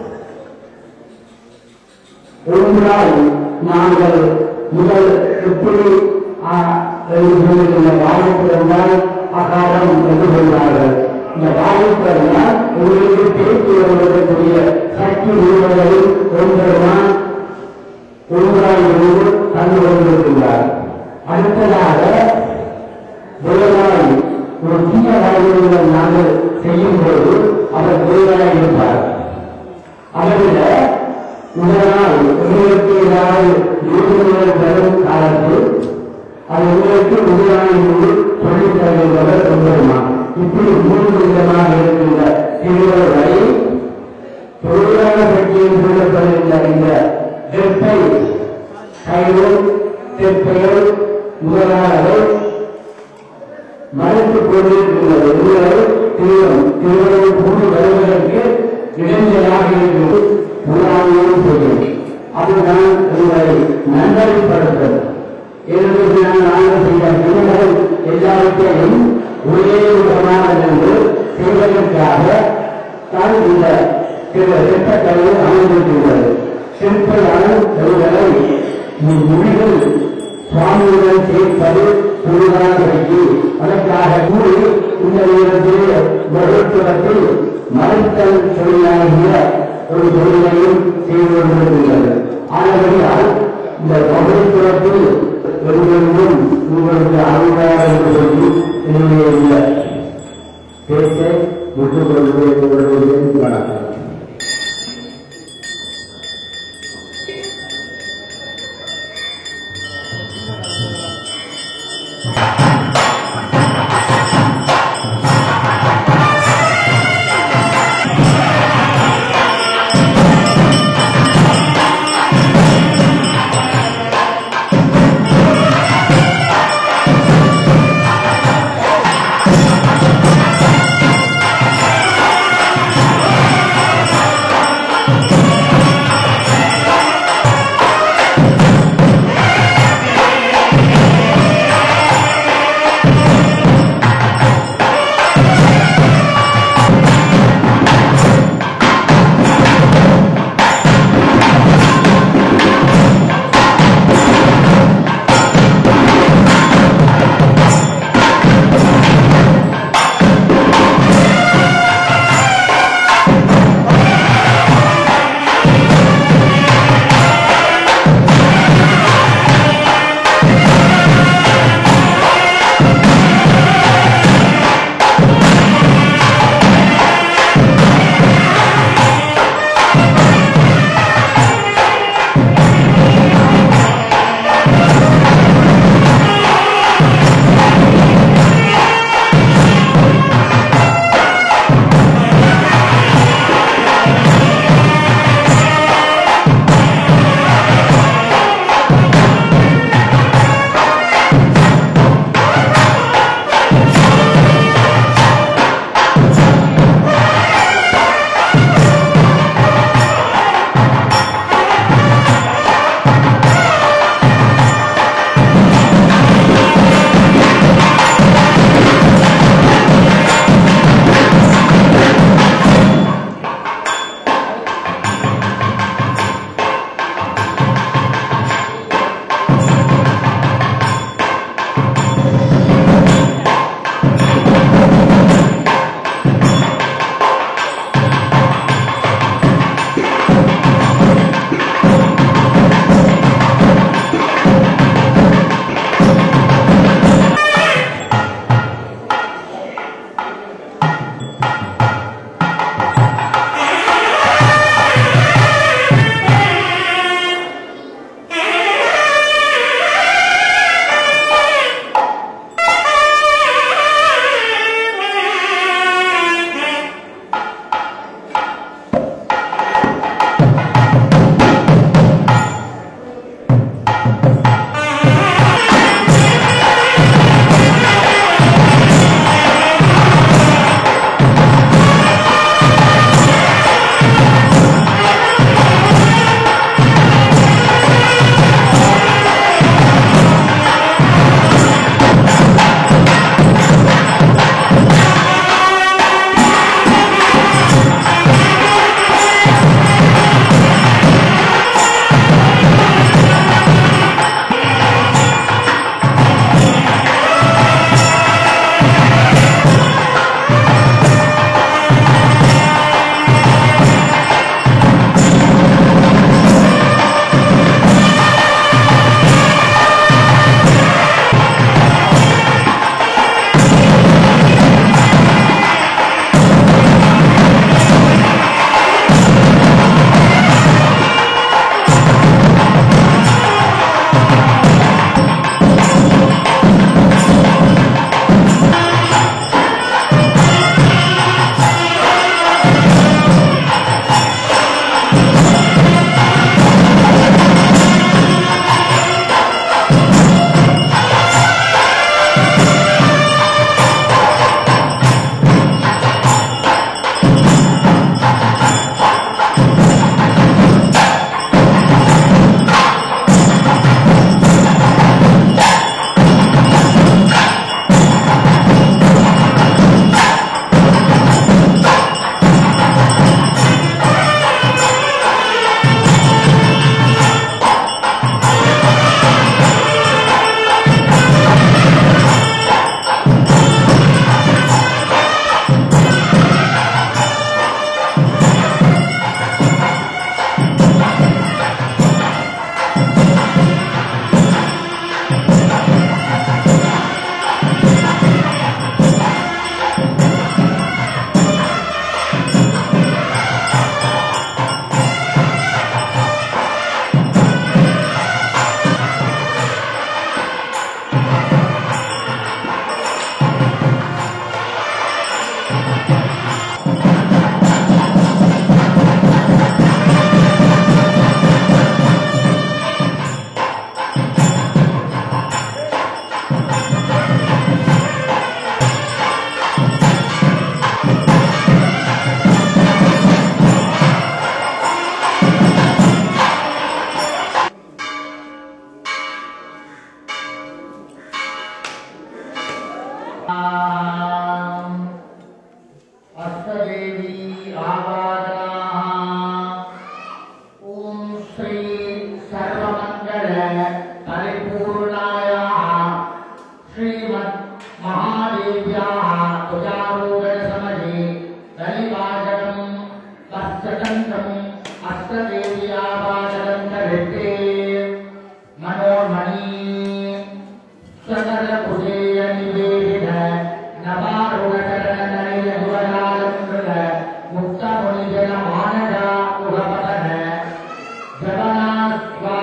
ஒன்றாய் நாங்கள் முதல் எப்படி ஆ, என்று சொல்லுகின்ற வாயுப்பிறந்தால் அகாரம் என்று சொல்வார்கள் இந்த வாயுப்பிறந்தால் உங்களுக்கு பேசி வருவதற்குரிய சக்தி உருவதையும் ஒன்றெல்லாம் ஒன்றாய் இருந்து தந்து கொண்டிருக்கின்றார் அடுத்ததாக வேளாய் ஒரு தீய வாழ்வுடன் நாங்கள் செய்யும் போது அவர் வேளாய் இருப்பார் அவரில் இதனால் உங்களுக்கு ஏதாவது யோசனைகள் தரும் காலத்தில் அது உங்களுக்கு உதவியாக சொல்லித் தருகின்றவர் எம்பெருமான் இப்படி மூன்று விதமாக இருக்கின்ற திருவருளை தொழிலாள கட்சியில் சொல்லப்படுகின்ற இந்த வெப்பை கையில் தெற்பெயர் முதலாளர்கள் மறைத்துக் கொண்டிருக்கின்றது உங்களை தீவிரம் திருவள்ளுவர் கூடி வருவதற்கு இடைஞ்சலாக இருக்கிறது புறாமையும் செய்யும் அதுதான் உங்களை நன்மைப்படுத்தும் ஏனென்று நாங்கள் செய்த நன்மைகள் எல்லாவற்றையும் ஒரே விதமாக நின்று செய்வதற்காக தான் இந்த சில திட்டக்கல்வி அமைந்திருக்கின்றது சிற்பையான செல்களை மொழிகள் சுவாமியுடன் சேர்ப்பது பொதுவானதற்கு அதற்காக கூறி இந்த நேரத்தில் வகுப்புறத்தில் மறுத்தல் தொழிலாகிய ஒரு தொழிலையும் செய்து கொண்டிருக்கின்றது ஆனபடியால் இந்த வகுப்புறத்தில் ஒருவரும் உங்களுக்கு அறிவாக என்று சொல்லி என்னுடைய இந்த பேச்சை முற்றுக் கொள்வது வணக்கம் Thank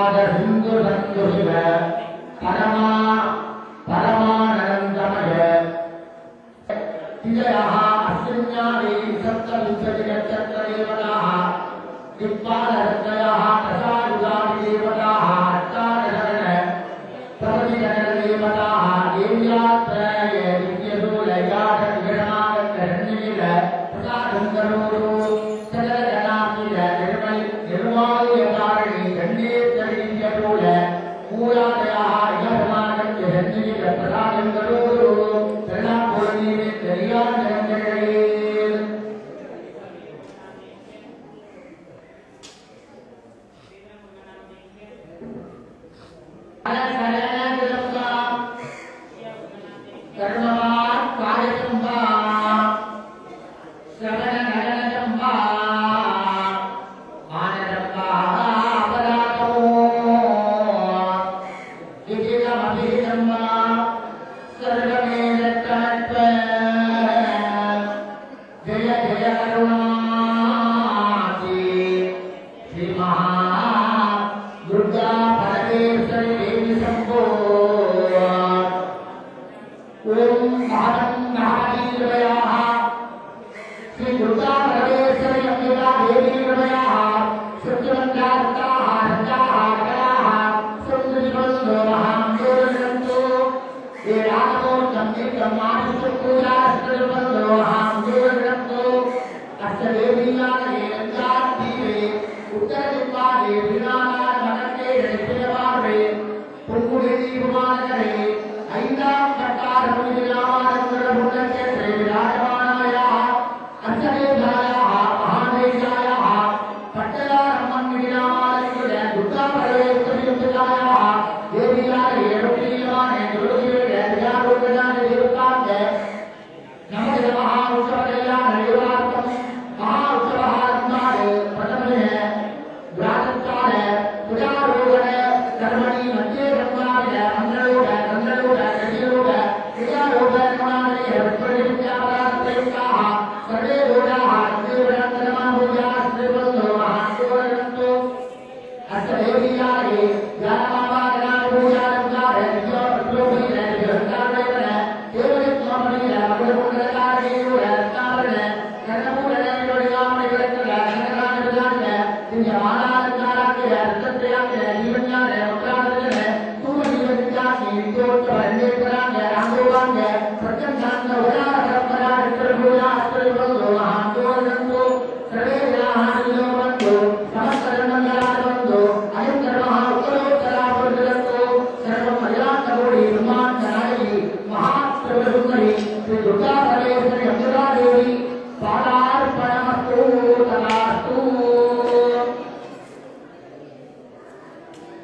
பிரசாத சிந்து சந்து சிவ பரமா பரமானந்தமய திஜயः अस्मिन्यादि सप्तविंशतिनक्षत्रदेवताः दिक्पालरत्नयः प्रसादुदादिदेवताः अष्टादशरण प्रभृतिगणदेवताः देव्यात्रय दिव्यशूलयाटविगणमागण्डनील प्रसादङ्करोरु सकलगणातील निर्मल निर्वायुयकारिणी गण्डेश्वरीयशूल मूलादयः इहसमागत्य सन्निहित प्रसादङ्करोरु திருநாப்பொழுதிலே தெரியாத நிறங்களில் கர்மவான் காயசம்பா சிரவண நயனசம்பா ஆனந்தம்பா அபராதோ விஜயமபிசம்பா सर्वमेलत्तत्व जय जय करुणाति श्री महा दुर्गा परमेश्वरी देवी शंभो ओम महानं महावीरवयाः श्री दुर्गा परमेश्वरी अम्बिका देवी कृपयाः सत्यवन्तास्ताः रजाः कलाः सुन्दरिवन्दो महान्दोरन्तु ये रामो संगीतं मानुषपूजास्त्रवन्दो महान्दोरन्तु अस्य देवीयाने रञ्जातीरे उत्तरदिक्पाले विनानानमनके रणितयवारे पुङ्गुलिदीपमानकरे ऐन्दां चकारमुनिरामानन्दरमुण्डक्षेत्रे विराजमानायाः अष्टदेव्यायाः महादेव्यायाः पट्टदारम्मन्निरामानन्दर दुर्गापरमेश्वरीयम्बिकायाः देवीयाने रुक्मीयमाने दुर्गीरे विरारोगणानि देवतान्ते नमः महाउत्सवकल्याण देवार्थं महाउत्सवहारन्दाय प्रथमे व्यासत्ताय पुजारोगण कर्मणि मध्ये ब्रह्माय मङ्गलोग मङ्गलोग गतिलोग क्रियालोग कर्माणि विप्रतिविद्यापरात्रैकाः सर्वे लोकाः देवरन्तनमाभूयास्त्रिवन्दो महान्तोरन्तु अष्टदेवीयारे ज्ञानमावागणापूजानन्दाय विद्योपद्रोहीर विहङ्कारवेदन देवयत्नोपनीर मङ्गलकुण्डलकारेयोर रत्नावरण कर्णपूरण विलोलिकामणि विरक्तल कनकानविदान्य दिव्यमालालङ्काराख्य रत्नत्रयाख्य जीवन्याय वक्रादर्शन तूमजीवनित्याख्य विद्योत्तवरण्येश्वरान्य रामोगान्य प्रत्यन्तान्य उदार परम्परा चित्रभूजा अस्त्रविबन्धो महान्तोरन्तु सर्वे जनाः निलोकन्तु समस्तधर्मङ्गलान् अयं धर्मः उत्तरोत्तरावर्धयन्तु सर्वं मर्यादकोटि ब्रह्माण्डनायि महाप्रभुसुन्दरि श्री दुर्गा परमेश्वरि अम्बिका देवी पादार्पणमस्तु तदास्तु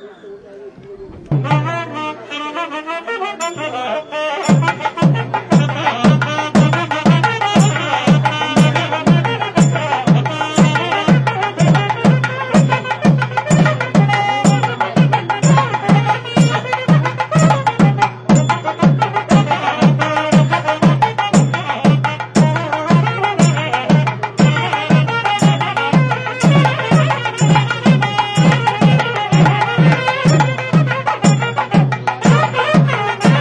Thank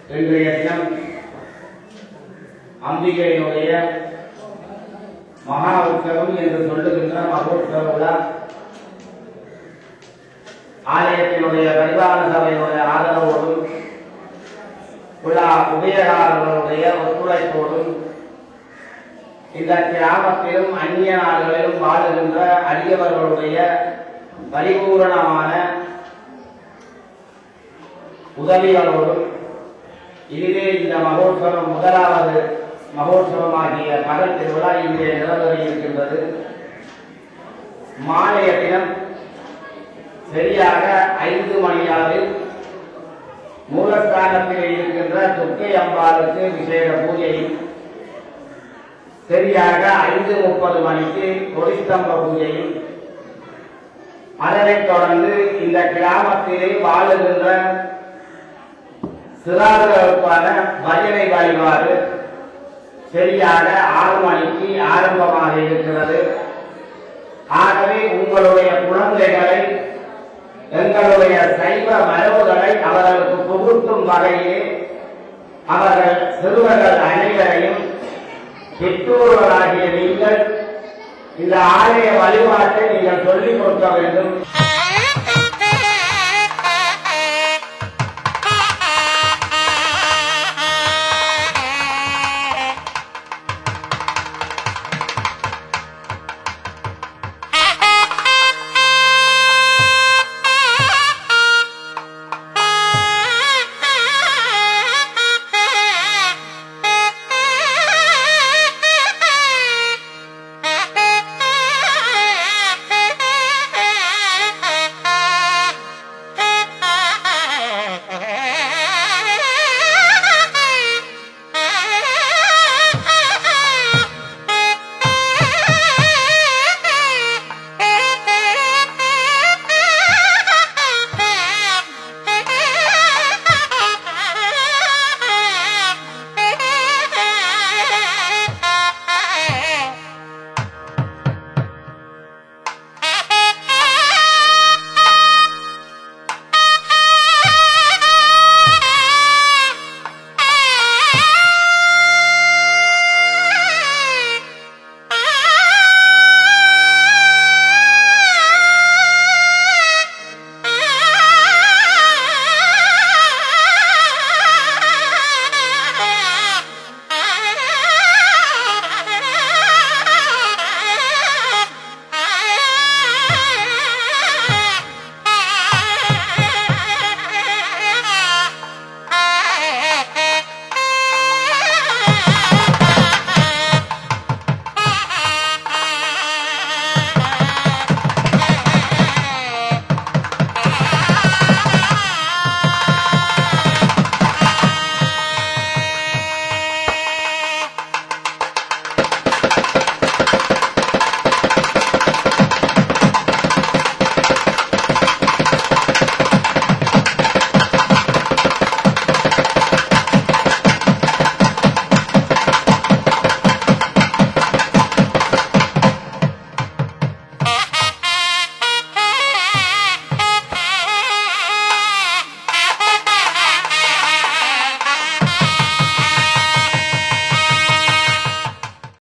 இன்றைய தினம் அம்பிகையினுடைய மகா உற்சவம் என்று சொல்லுகின்ற மகோற்சவ விழா ஆலயத்தினுடைய பரிவார சபையினுடைய ஆதரவோடும் விழா உபயகாரர்களுடைய ஒத்துழைப்போடும் இந்த கிராமத்திலும் அந்நிய நாடுகளிலும் வாழுகின்ற அடியவர்களுடைய பரிபூரணமான உதவிகளோடும் இதுவே இந்த மகோற்சவம் முதலாவது மகோற்சவமாகிய மகள் திருவிழா இங்கே நிறைவேறி இருக்கின்றது மாலைய தினம் சரியாக ஐந்து மணியாவில் மூலஸ்தானத்தில் இருக்கின்ற துர்க்கை அம்பாளுக்கு விசேட பூஜையும் சரியாக ஐந்து முப்பது மணிக்கு கொடிஸ்தம்ப பூஜையும் அதனைத் தொடர்ந்து இந்த கிராமத்திலே வாழுகின்ற சிறார்களுக்கான பஜனை வழிபாடு சரியாக ஆறு மணிக்கு ஆரம்பமாக இருக்கிறது ஆகவே உங்களுடைய குழந்தைகளை எங்களுடைய சைவ மரபுகளை அவர்களுக்கு புகுத்தும் வகையிலே அவர்கள் சிறுவர்கள் அனைவரையும் பெற்றோர்களாகிய நீங்கள் இந்த ஆலய வழிபாட்டை நீங்கள் சொல்லிக் கொடுக்க வேண்டும்